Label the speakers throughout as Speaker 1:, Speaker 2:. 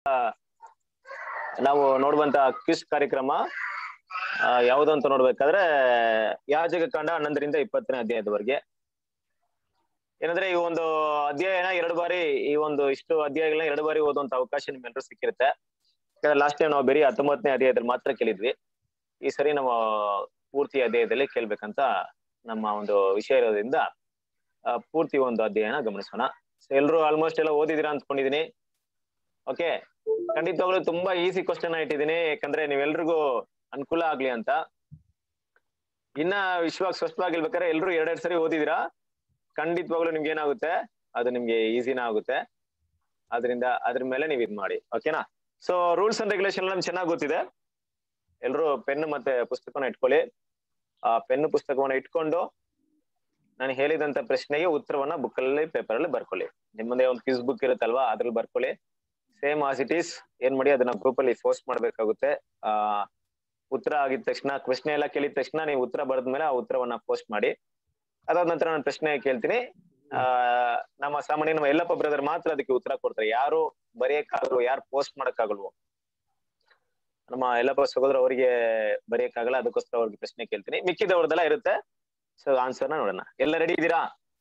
Speaker 1: ನಾವು ನೋಡುವಂತ ಕ್ವಿಸ್ ಕಾರ್ಯಕ್ರಮ ಆ, ಯಾವುದು ಅಂತ ನೋಡ್ಬೇಕಾದ್ರೆ ಯಾಜಕ ಕಾಂಡ ಹನ್ನೊಂದರಿಂದ ಇಪ್ಪತ್ತನೇ ಅಧ್ಯಾಯದವರೆಗೆ ಏನಂದ್ರೆ ಈ ಒಂದು ಅಧ್ಯಾಯನ ಎರಡು ಬಾರಿ ಈ ಒಂದು ಇಷ್ಟು ಅಧ್ಯಾಯಗಳನ್ನ ಎರಡು ಬಾರಿ ಓದುವಂತ ಅವಕಾಶ ನಿಮ್ಮೆಲ್ಲರೂ ಸಿಕ್ಕಿರುತ್ತೆ ಲಾಸ್ಟ್ ಟೈಮ್ ನಾವು ಬರೀ ಹತ್ತೊಂಬತ್ತನೇ ಅಧ್ಯಾಯದಲ್ಲಿ ಮಾತ್ರ ಕೇಳಿದ್ವಿ ಈ ಸರಿ ನಾವು ಪೂರ್ತಿ ಅಧ್ಯಾಯದಲ್ಲಿ ಕೇಳ್ಬೇಕಂತ ನಮ್ಮ ಒಂದು ವಿಷಯ ಇರೋದ್ರಿಂದ ಆ, ಪೂರ್ತಿ ಒಂದು ಅಧ್ಯಾಯನ ಗಮನಿಸೋಣ ಸೊ ಎಲ್ರು ಆಲ್ಮೋಸ್ಟ್ ಎಲ್ಲ ಓದಿದಿರಾ ಅನ್ಕೊಂಡಿದೀನಿ ಓಕೆ ಖಂಡಿತವಾಗ್ಲೂ ತುಂಬಾ ಈಸಿ ಕ್ವಶನ್ ಇಟ್ಟಿದ್ದೀನಿ ಯಾಕಂದ್ರೆ ನೀವೆಲ್ರಿಗೂ ಅನುಕೂಲ ಆಗ್ಲಿ ಅಂತ ಇನ್ನ ವಿಶ್ವಾಸ ಸ್ಪಷ್ಟವಾಗಿರ್ಬೇಕಾದ್ರೆ ಎಲ್ರು ಎರಡೆರಡು ಸರಿ ಓದಿದಿರಾ ಖಂಡಿತವಾಗ್ಲೂ ನಿಮ್ಗೆ ಏನಾಗುತ್ತೆ ಅದು ನಿಮ್ಗೆ ಈಸಿನ ಆಗುತ್ತೆ ಅದರಿಂದ ಅದ್ರ ಮೇಲೆ ನೀವ್ ಇದ್ ಮಾಡಿ ಓಕೆನಾ ಸೊ ರೂಲ್ಸ್ ಅಂಡ್ ರೆಗ್ಯುಲೇಷನ್ ನಮ್ಗೆ ಚೆನ್ನಾಗಿ ಗೊತ್ತಿದೆ ಎಲ್ರು ಪೆನ್ ಮತ್ತೆ ಪುಸ್ತಕವನ್ನ ಇಟ್ಕೊಳ್ಳಿ ಆ ಪೆನ್ ಪುಸ್ತಕವನ್ನ ಇಟ್ಕೊಂಡು ನಾನು ಹೇಳಿದಂತ ಪ್ರಶ್ನೆಗೆ ಉತ್ತರವನ್ನ ಬುಕ್ ಅಲ್ಲಿ ಪೇಪರ್ ಅಲ್ಲಿ ಬರ್ಕೊಳ್ಳಿ ನಿಮ್ ಮುಂದೆ ಒಂದು ಕ್ವಿಸ್ ಬುಕ್ ಇರುತ್ತಲ್ವಾ ಅದ್ರಲ್ಲಿ ಬರ್ಕೊಳ್ಳಿ ಸೇಮ್ ಆಸ್ ಇಟ್ ಈಸ್ ಏನ್ ಮಾಡಿ ಅದನ್ನ ಗ್ರೂಪ್ ಅಲ್ಲಿ ಪೋಸ್ಟ್ ಮಾಡ್ಬೇಕಾಗುತ್ತೆ ಆ ಉತ್ತರ ಆಗಿದ ತಕ್ಷಣ ಪ್ರಶ್ನೆ ಎಲ್ಲ ಕೇಳಿದ ತಕ್ಷಣ ನೀವು ಉತ್ತರ ಬರೆದ್ಮೇಲೆ ಆ ಉತ್ತರವನ್ನ ಪೋಸ್ಟ್ ಮಾಡಿ ಅದಾದ ನಂತರ ನಾನು ಪ್ರಶ್ನೆ ಕೇಳ್ತೀನಿ ಆ ನಮ್ಮ ಸಾಮಾನ್ಯ ನಮ್ಮ ಎಲ್ಲಪ್ಪ ಬ್ರದರ್ ಮಾತ್ರ ಅದಕ್ಕೆ ಉತ್ತರ ಕೊಡ್ತಾರೆ ಯಾರು ಬರೆಯಕ್ಕಾಗಲ್ವೋ ಯಾರು ಪೋಸ್ಟ್ ಮಾಡಕ್ಕಾಗಲ್ವೋ ನಮ್ಮ ಎಲ್ಲಪ್ಪ ಸಹೋದರ ಅವರಿಗೆ ಬರೆಯಕ್ಕಾಗಲ್ಲ ಅದಕ್ಕೋಸ್ಕರ ಅವ್ರಿಗೆ ಪ್ರಶ್ನೆ ಕೇಳ್ತೀನಿ ಮಿಕ್ಕಿದವ್ರದೆಲ್ಲ ಇರುತ್ತೆ ಸೊ ಆನ್ಸರ್ನ ನೋಡೋಣ ಎಲ್ಲ ರೆಡಿ ಇದ್ದೀರಾ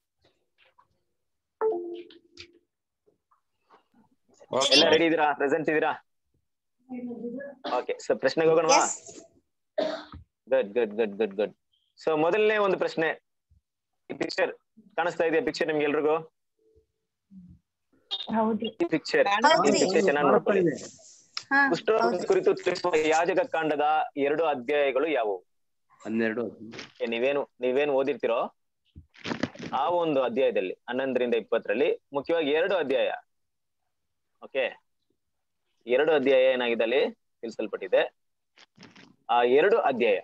Speaker 1: ಎಲ್ಲ ರೆಡಿ ಇದ್ದೀರಾ ಪ್ರೆಸೆಂಟ್ ಇದ್ದೀರಾ ಓಕೆ ಸೊ ಪ್ರಶ್ನೆಗೆ ಹೋಗೋಣವಾ good good good good good so ಮೊದಲನೇ ಒಂದು ಪ್ರಶ್ನೆ ಈ ಪಿಕ್ಚರ್ ಕಾಣಿಸ್ತಾ ಇದೆಯಾ ಪಿಕ್ಚರ್ ನಿಮ್ಗೆ ಎಲ್ರಿಗೂ
Speaker 2: ಹೌದು
Speaker 1: ಈ ಪಿಕ್ಚರ್ ಈ
Speaker 2: ಹೌದ್ರಿ.
Speaker 1: ಪಿಕ್ಚರ್ ಚೆನ್ನಾಗಿ ನೋಡ್ಕೊಳ್ಳಿ
Speaker 2: ಹಾ
Speaker 1: ಕುಷ್ಠರೋಗ
Speaker 2: ಹೌದು
Speaker 1: ಕುರಿತು ತಿಳಿಸುವ ಯಾಜಕ ಕಾಂಡದ ಎರಡು ಅಧ್ಯಾಯಗಳು ಯಾವುವು
Speaker 3: ಹನ್ನೆರಡು
Speaker 1: ಏ, ನೀವೇನು ನೀವೇನು ಓದಿರ್ತೀರೋ ಆ ಒಂದು ಅಧ್ಯಾಯದಲ್ಲಿ ಹನ್ನೊಂದರಿಂದ ಇಪ್ಪತ್ತರಲ್ಲಿ ಮುಖ್ಯವಾಗಿ ಎರಡು ಅಧ್ಯಾಯ ಓಕೆ ಎರಡು ಅಧ್ಯಾಯ ಏನಾಗಿದೆ ಅಲ್ಲಿ ತಿಳಿಸಲ್ಪಟ್ಟಿದೆ ಆ ಎರಡು ಅಧ್ಯಾಯ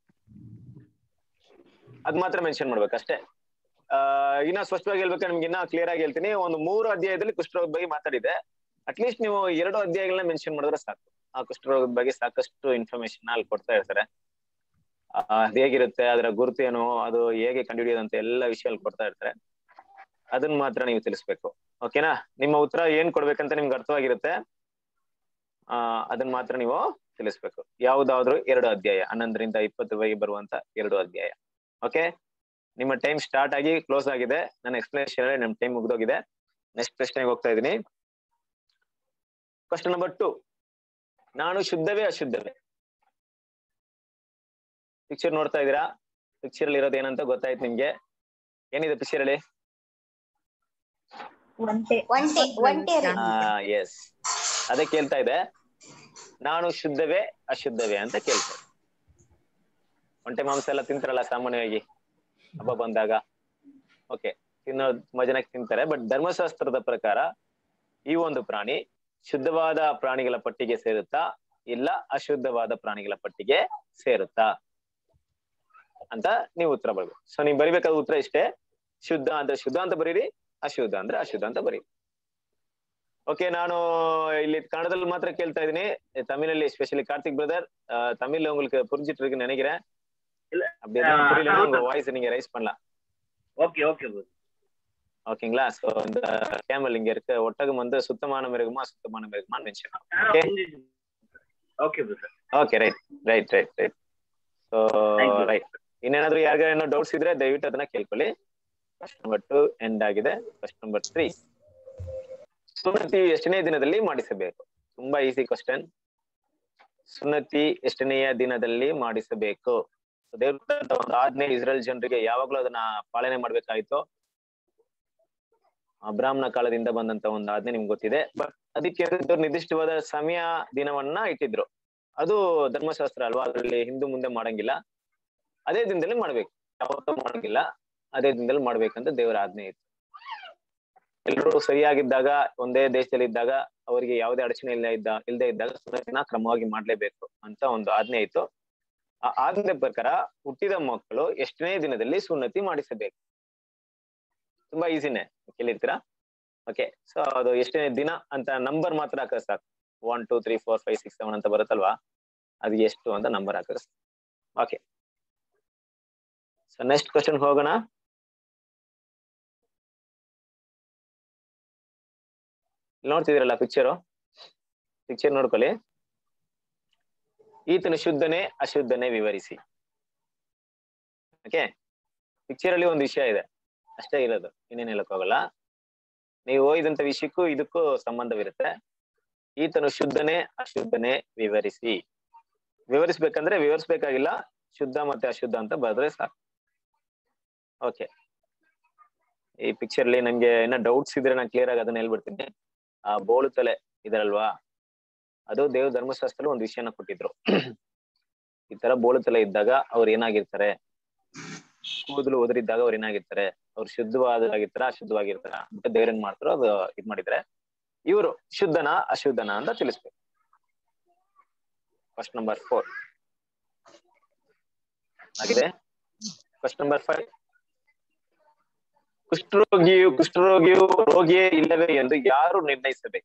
Speaker 1: ಅದ್ ಮಾತ್ರ ಮೆನ್ಷನ್ ಮಾಡ್ಬೇಕಷ್ಟೇ ಆ ಇನ್ನ ಸ್ಪಷ್ಟವಾಗಿ ಹೇಳ್ಬೇಕಾದ್ರೆ ನಿಮ್ಗೆ ಇನ್ನ ಕ್ಲಿಯರ್ ಆಗಿ ಹೇಳ್ತೀನಿ ಒಂದು ಮೂರು ಅಧ್ಯಾಯದಲ್ಲಿ ಕುಷ್ಠರೋಗದ ಬಗ್ಗೆ ಮಾತಾಡಿದೆ ಅಟ್ಲೀಸ್ಟ್ ನೀವು ಎರಡು ಅಧ್ಯಾಯಗಳನ್ನ ಮೆನ್ಷನ್ ಮಾಡಿದ್ರೆ ಸಾಕು ಆ ಕುಷ್ಠರೋಗದ ಬಗ್ಗೆ ಸಾಕಷ್ಟು ಇನ್ಫಾರ್ಮೇಶನ್ ಅಲ್ಲಿ ಕೊಡ್ತಾ ಇರ್ತಾರೆ ಆ, ಅದ್ ಹೇಗಿರುತ್ತೆ ಅದರ ಗುರುತು ಏನು ಅದು ಹೇಗೆ ಕಂಡುಹಿಡಿಯೋದಂತ ಎಲ್ಲ ವಿಷಯ ಅಲ್ಲಿ ಕೊಡ್ತಾ ಇರ್ತಾರೆ ಅದನ್ನ ಮಾತ್ರ ನೀವು ತಿಳಿಸ್ಬೇಕು ಓಕೆನಾ ನಿಮ್ಮ ಉತ್ತರ ಏನ್ ಕೊಡ್ಬೇಕಂತ ನಿಮ್ಗೆ ಅರ್ಥವಾಗಿರುತ್ತೆ ಆ ಅದನ್ನ ಮಾತ್ರ ನೀವು ತಿಳಿಸ್ಬೇಕು ಯಾವ್ದಾದ್ರು ಎರಡು ಅಧ್ಯಾಯ ಹನ್ನೊಂದರಿಂದ ಇಪ್ಪತ್ತರವರೆಗೆ ಬರುವಂತ ಎರಡು ಅಧ್ಯಾಯ ಓಕೆ ನಿಮ್ಮ ಟೈಮ್ ಸ್ಟಾರ್ಟ್ ಆಗಿ ಕ್ಲೋಸ್ ಆಗಿದೆ ನನ್ನ ಎಕ್ಸ್ಪ್ಲನೇಷನ್ ನಿಮ್ ಟೈಮ್ ಮುಗ್ದೋಗಿದೆ ನೆಕ್ಸ್ಟ್ ಪ್ರಶ್ನೆಗೆ ಹೋಗ್ತಾ ಇದ್ದೀನಿ ಕ್ವಶನ್ ನಂಬರ್ ಟು ನಾನು ಶುದ್ಧವೇ ಅಶುದ್ಧವೇ ಪಿಕ್ಚರ್ ನೋಡ್ತಾ ಇದ್ದೀರಾ ಪಿಕ್ಚರ್ ಅಲ್ಲಿ ಇರೋದು ಏನಂತ ಗೊತ್ತಾಯ್ತು ನಿಮ್ಗೆ ಏನಿದೆ ಪಿಕ್ಚರ್ ಅಲ್ಲಿ
Speaker 2: ಒಂಟೆ
Speaker 4: ಒಂಟೆ ಒಂಟೆ ರೀ
Speaker 1: ಎಸ್ ಅದೇ ಕೇಳ್ತಾ ಇದೆ ನಾನು ಶುದ್ಧವೇ ಅಶುದ್ಧವೇ ಅಂತ ಕೇಳ್ತಾ ಇದೆ ಒಂಟೆ ಮಾಂಸ ಎಲ್ಲ ತಿಂತಾರಲ್ಲ ಸಾಮಾನ್ಯವಾಗಿ ಹಬ್ಬ ಬಂದಾಗ ಓಕೆ ತಿನ್ನೋ ತುಂಬಾ ಜನ ತಿಂತಾರೆ ಬಟ್ ಧರ್ಮಶಾಸ್ತ್ರದ ಪ್ರಕಾರ ಈ ಒಂದು ಪ್ರಾಣಿ ಶುದ್ಧವಾದ ಪ್ರಾಣಿಗಳ ಪಟ್ಟಿಗೆ ಸೇರುತ್ತಾ ಇಲ್ಲ ಅಶುದ್ಧವಾದ ಪ್ರಾಣಿಗಳ ಪಟ್ಟಿಗೆ ಸೇರುತ್ತಾ ಅಂತ ನೀವು ಉತ್ತರ ಬರ್ಬೇಕು ಸೊ ನೀವು ಬರಿಬೇಕಾದ ಉತ್ತರ ಇಷ್ಟೇ ಶುದ್ಧ ಅಂದ್ರೆ ಶುದ್ಧ ಅಂತ ಬರೀರಿ ಅಶುದ್ಧ ಅಂದ್ರೆ ಅಶುದ್ಧ ಅಂತ ಬರೀರಿ ಓಕೆ ನಾನು ಇಲ್ಲಿ ಕನ್ನಡದಲ್ಲಿ ಮಾತ್ರ ಕೇಳ್ತಾ ಇದ್ದೀನಿ ತಮಿಳಲ್ಲಿ ಎಸ್ಪೆಷಲಿ ಕಾರ್ತಿಕ್ பிரதர் தமிழ்ல உங்களுக்கு புரிஞ்சிட்டு இருக்குன்னு நினைக்கிறேன்
Speaker 5: இல்ல.
Speaker 1: அப்படி எதுவும்
Speaker 5: ஆ,
Speaker 1: புரியலன்னா உங்க
Speaker 5: அதான்.
Speaker 1: வாய்ஸ் நீங்க ரைஸ் பண்ணலாம்
Speaker 5: ஓகே ஓகே ப்ரோ
Speaker 1: ஓகேங்களா சோ இந்த கேமல் இங்க இருக்க ஒட்டகம் வந்து சுத்தமான மிருகமா சுத்தமான மிருகமான்னு mention Okay.
Speaker 5: Okay bro sir
Speaker 1: okay right right right right so
Speaker 5: Thank you.
Speaker 1: Right ಇನ್ನೇನಾದ್ರೂ ಯಾರಿಗಾರ ಏನೋ ಡೌಟ್ಸ್ ಇದ್ರೆ ದಯವಿಟ್ಟು ಅದನ್ನ ಕೇಳ್ಕೊಳ್ಳಿ ಫಸ್ಟ್ ನಂಬರ್ ಟು ಎಂಡ್ ಆಗಿದೆ ಫಸ್ಟ್ ನಂಬರ್ ತ್ರೀ ಸುನ್ನತಿ ಎಷ್ಟನೇ ದಿನದಲ್ಲಿ ಮಾಡಿಸಬೇಕು ತುಂಬಾ ಈಸಿ ಕ್ವಶನ್ ಸುನ್ನತಿ ಎಷ್ಟನೆಯ ದಿನದಲ್ಲಿ ಮಾಡಿಸಬೇಕು So, ದೇವ್ರ ಕೊಟ್ಟಂತ ಒಂದು ಆಜ್ಞೆ ಇಸ್ರೇಲ್ ಜನರಿಗೆ ಯಾವಾಗ್ಲೂ ಅದನ್ನ ಪಾಲನೆ ಮಾಡ್ಬೇಕಾಯ್ತು ಅಬ್ರಾಮ್ನ ಕಾಲದಿಂದ ಬಂದಂತ ಒಂದು ಆಜ್ಞೆ ನಿಮ್ಗೆ ಗೊತ್ತಿದೆ ಬಟ್ ಅದಕ್ಕೆ ದೇವ್ರು ನಿರ್ದಿಷ್ಟವಾದ ಸಮಯ ದಿನವನ್ನ ಇಟ್ಟಿದ್ರು ಅದು ಧರ್ಮಶಾಸ್ತ್ರ ಅಲ್ವಾ ಅದರಲ್ಲಿ ಹಿಂದೂ ಮುಂದೆ ಮಾಡಂಗಿಲ್ಲ ಅದೇ ದಿನದಲ್ಲಿ ಮಾಡ್ಬೇಕು ಯಾವತ್ತೂ ಮಾಡಂಗಿಲ್ಲ ಅದೇ ದಿನದಲ್ಲಿ ಮಾಡ್ಬೇಕಂತ ದೇವರ ಆಜ್ಞೆ ಇತ್ತು ಎಲ್ಲರೂ ಸರಿಯಾಗಿದ್ದಾಗ ಒಂದೇ ದೇಶದಲ್ಲಿ ಇದ್ದಾಗ ಅವರಿಗೆ ಯಾವುದೇ ಅಡಚಣೆ ಇಲ್ಲ ಇದ್ದ ಇಲ್ಲದೆ ಇದ್ದಾಗ ಸುನ್ನತಿನ ಕ್ರಮವಾಗಿ ಮಾಡ್ಲೇಬೇಕು ಅಂತ ಒಂದು ಆಜ್ಞೆ ಇತ್ತು ಆ ಆಜ್ಞೆ ಪ್ರಕಾರ ಹುಟ್ಟಿದ ಮಕ್ಕಳು ಎಷ್ಟನೇ ದಿನದಲ್ಲಿ ಸುನ್ನತಿ ಮಾಡಿಸಬೇಕು ತುಂಬಾ ಈಸಿನೇ ಕೇಳಿರ್ತೀರಾ ಓಕೆ ಸೊ ಅದು ಎಷ್ಟನೇ ದಿನ ಅಂತ ನಂಬರ್ ಮಾತ್ರ ಹಾಕಿದ್ರೆ ಸಾಕು one two three four five six seven ಅಂತ ಬರುತ್ತಲ್ವಾ ಅದು ಎಷ್ಟು ಅಂತ ನಂಬರ್ ಹಾಕಿದ್ರೆ ಓಕೆ ಸೊ ನೆಕ್ಸ್ಟ್ ಕ್ವಶನ್ ಹೋಗೋಣ ಇಲ್ಲಿ ನೋಡ್ತಿದ್ದೀರಲ್ಲ ಪಿಕ್ಚರು ಪಿಕ್ಚರ್ ನೋಡ್ಕೊಳ್ಳಿ ಈತನು ಶುದ್ಧನೇ ಅಶುದ್ಧನೇ ವಿವರಿಸಿ ಓಕೆ ಪಿಕ್ಚರ್ ಅಲ್ಲಿ ಒಂದು ವಿಷಯ ಇದೆ ಅಷ್ಟೇ ಇರೋದು ಇನ್ನೇನ್ ಹೇಳಕ್ ಹೋಗಲ್ಲ ನೀವು ಓದಿದಂತ ವಿಷಯಕ್ಕೂ ಇದಕ್ಕೂ ಸಂಬಂಧವಿರುತ್ತೆ ಈತನು ಶುದ್ಧನೇ ಅಶುದ್ಧನೇ ವಿವರಿಸಿ ವಿವರಿಸ್ಬೇಕಂದ್ರೆ ವಿವರಿಸ್ಬೇಕಾಗಿಲ್ಲ ಶುದ್ಧ ಮತ್ತೆ ಅಶುದ್ಧ ಅಂತ ಬರೆದ್ರೆ ಸಾಕು ಓಕೆ ಈ ಪಿಕ್ಚರ್ ಅಲ್ಲಿ ನಂಗೆ ಏನ ಡೌಟ್ಸ್ ಇದ್ರೆ ನಾನು ಕ್ಲಿಯರ್ ಆಗಿ ಅದನ್ನ ಹೇಳ್ಬಿಡ್ತೀನಿ ಆ ಬೋಳು ತಲೆ ಇದರಲ್ವಾ ಅದು ದೇವ ಧರ್ಮಶಾಸ್ತ್ರದಲ್ಲಿ ಒಂದು ವಿಷಯನ ಕೊಟ್ಟಿದ್ರು ಈ ತರ ಬೋಳು ತಲೆ ಇದ್ದಾಗ ಅವ್ರು ಏನಾಗಿರ್ತಾರೆ ಕೂದಲು ಉದುರಿದ್ದಾಗ ಅವ್ರು ಏನಾಗಿರ್ತಾರೆ ಅವ್ರು ಶುದ್ಧವಾದಾಗಿರ್ತಾರ ಅಶುದ್ಧವಾಗಿರ್ತಾರ ಅಂತ ದೇವ್ರೇನ್ ಮಾಡ್ತಾರೋ ಅದು ಇದ್ ಮಾಡಿದ್ರೆ ಇವರು ಶುದ್ಧನ ಅಶುದ್ಧನ ಅಂತ ತಿಳಿಸ್ಬೇಕು ಕ್ವಶನ್ ನಂಬರ್ ಫೋರ್ ಆಗಿದೆ ಕ್ವಶನ್ ನಂಬರ್ ಫೈವ್ ಕುಷ್ಠರೋಗಿಯು ಕುಷ್ಠರೋಗಿಯು ರೋಗಿಯೇ ಇಲ್ಲವೇ ಎಂದು ಯಾರು ನಿರ್ಣಯಿಸಬೇಕು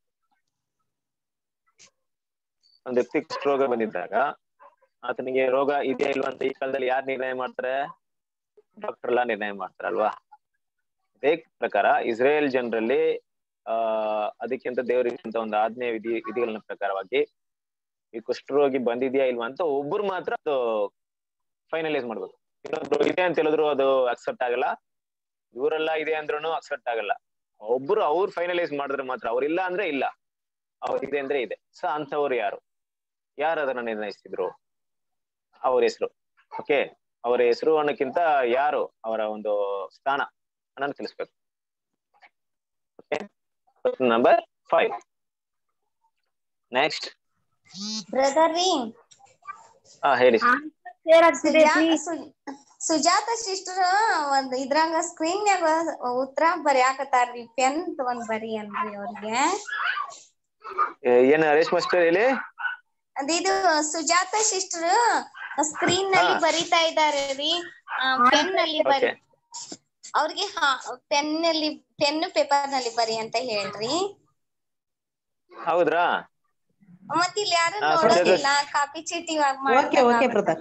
Speaker 1: ಒಂದು ವ್ಯಕ್ತಿ ಕುಷ್ಠರೋಗ ಬಂದಿದ್ದಾಗ ಆತನಿಗೆ ರೋಗ ಇದೆಯಾ ಇಲ್ವಾ ಅಂತ ಈ ಕಾಲದಲ್ಲಿ ಯಾರು ನಿರ್ಣಯ ಮಾಡ್ತಾರೆ ಡಾಕ್ಟರ್ ಎಲ್ಲ ನಿರ್ಣಯ ಮಾಡ್ತಾರಲ್ವಾ ಅದೇ ಪ್ರಕಾರ ಇಸ್ರೇಲ್ ಜನರಲ್ಲಿ ಆ ಅದಕ್ಕಿಂತ ದೇವರಿಗಿಂತ ಒಂದು ಆಜ್ಞೆ ವಿಧಿ ವಿಧಿಗಳ ಪ್ರಕಾರವಾಗಿ ಈ ಕುಷ್ಠರೋಗಿ ಬಂದಿದ್ಯಾ ಇಲ್ವಾ ಅಂತ ಒಬ್ರು ಮಾತ್ರ ಅದು ಫೈನಲೈಸ್ ಮಾಡ್ಬೇಕು ಇನ್ನೊಬ್ರು ಇದೆ ಅಂತ ಹೇಳಿದ್ರು ಅದು ಅಕ್ಸೆಪ್ಟ್ ಆಗಲ್ಲ ಇವರೆಲ್ಲ ಇದೆ ಅಂದ್ರೂ ಅಕ್ಸೆಪ್ಟ್ ಆಗಲ್ಲ ಒಬ್ರು ಅವ್ರು ಫೈನಲೈಸ್ ಮಾಡಿದ್ರೆ ಮಾತ್ರ ಅವ್ರಿಲ್ಲ ಅಂದ್ರೆ ಇಲ್ಲ ಅವ್ರು ಇದೆ ಅಂದ್ರೆ ಇದೆ ಸೊ ಅಂತವ್ರು ಯಾರು ಯಾರು ಅದನ್ನ ನಿರ್ಣಯಿಸಿದ್ರು ಅವ್ರ ಹೆಸರು ಓಕೆ ಅವರ ಹೆಸರು ಅನ್ನೋಕ್ಕಿಂತ ಯಾರು ಅವರ ಒಂದು ಸ್ಥಾನ ಅನ್ನೋದು ತಿಳಿಸ್ಬೇಕು okay number five next
Speaker 2: brother ರೀ
Speaker 1: ಹಾ ಹೇಳಿ
Speaker 2: ಸುಜಾತ ಸು- ಸುಜಾತ ಸಿಸ್ಟರ್ ಒಂದ್ ಇದ್ರಾಗ ಸ್ಕ್ರೀನ್ಯಾಗ ಉತ್ತರ ಬರ್ಯಾಕತ್ತಾರ್ರಿ ಪೆನ್ ತಗೊಂಡ್ ಬರಿ ಅನ್ರಿ ಅವ್ರಿಗೆ
Speaker 1: ಏ- ಏನ್ ರೇಷ್ಮೆ ಮಾಸ್ಟರ್ ಹೇಳಿ
Speaker 2: ಅದಿದು ಸುಜಾತ ಸಿಸ್ಟರ್ ಸ್ಕ್ರೀನ್ ನಲ್ಲಿ
Speaker 1: ಹಾ.
Speaker 2: ಬರಿತಾ ಇದ್ದಾರೆ ರೀ ಪೆನ್ ನಲ್ಲಿ ಬರಿ
Speaker 1: ಓಕೆ
Speaker 2: ಅವ್ರಿಗೆ ಪೆನ್ ನಲ್ಲಿ ಪೆನ್ ಪೇಪರ್ ನಲ್ಲಿ ಬರಿ ಅಂತ ಹೇಳ್ರಿ
Speaker 1: ಹೌದ್ರಾ
Speaker 2: ಮತ್ ಇಲ್ಲಿ ಯಾರು
Speaker 1: ಹಾ,
Speaker 2: ನೋಡೋದಿಲ್ಲ ಕಾಪಿ ಚೀಟಿ
Speaker 3: okay okay brother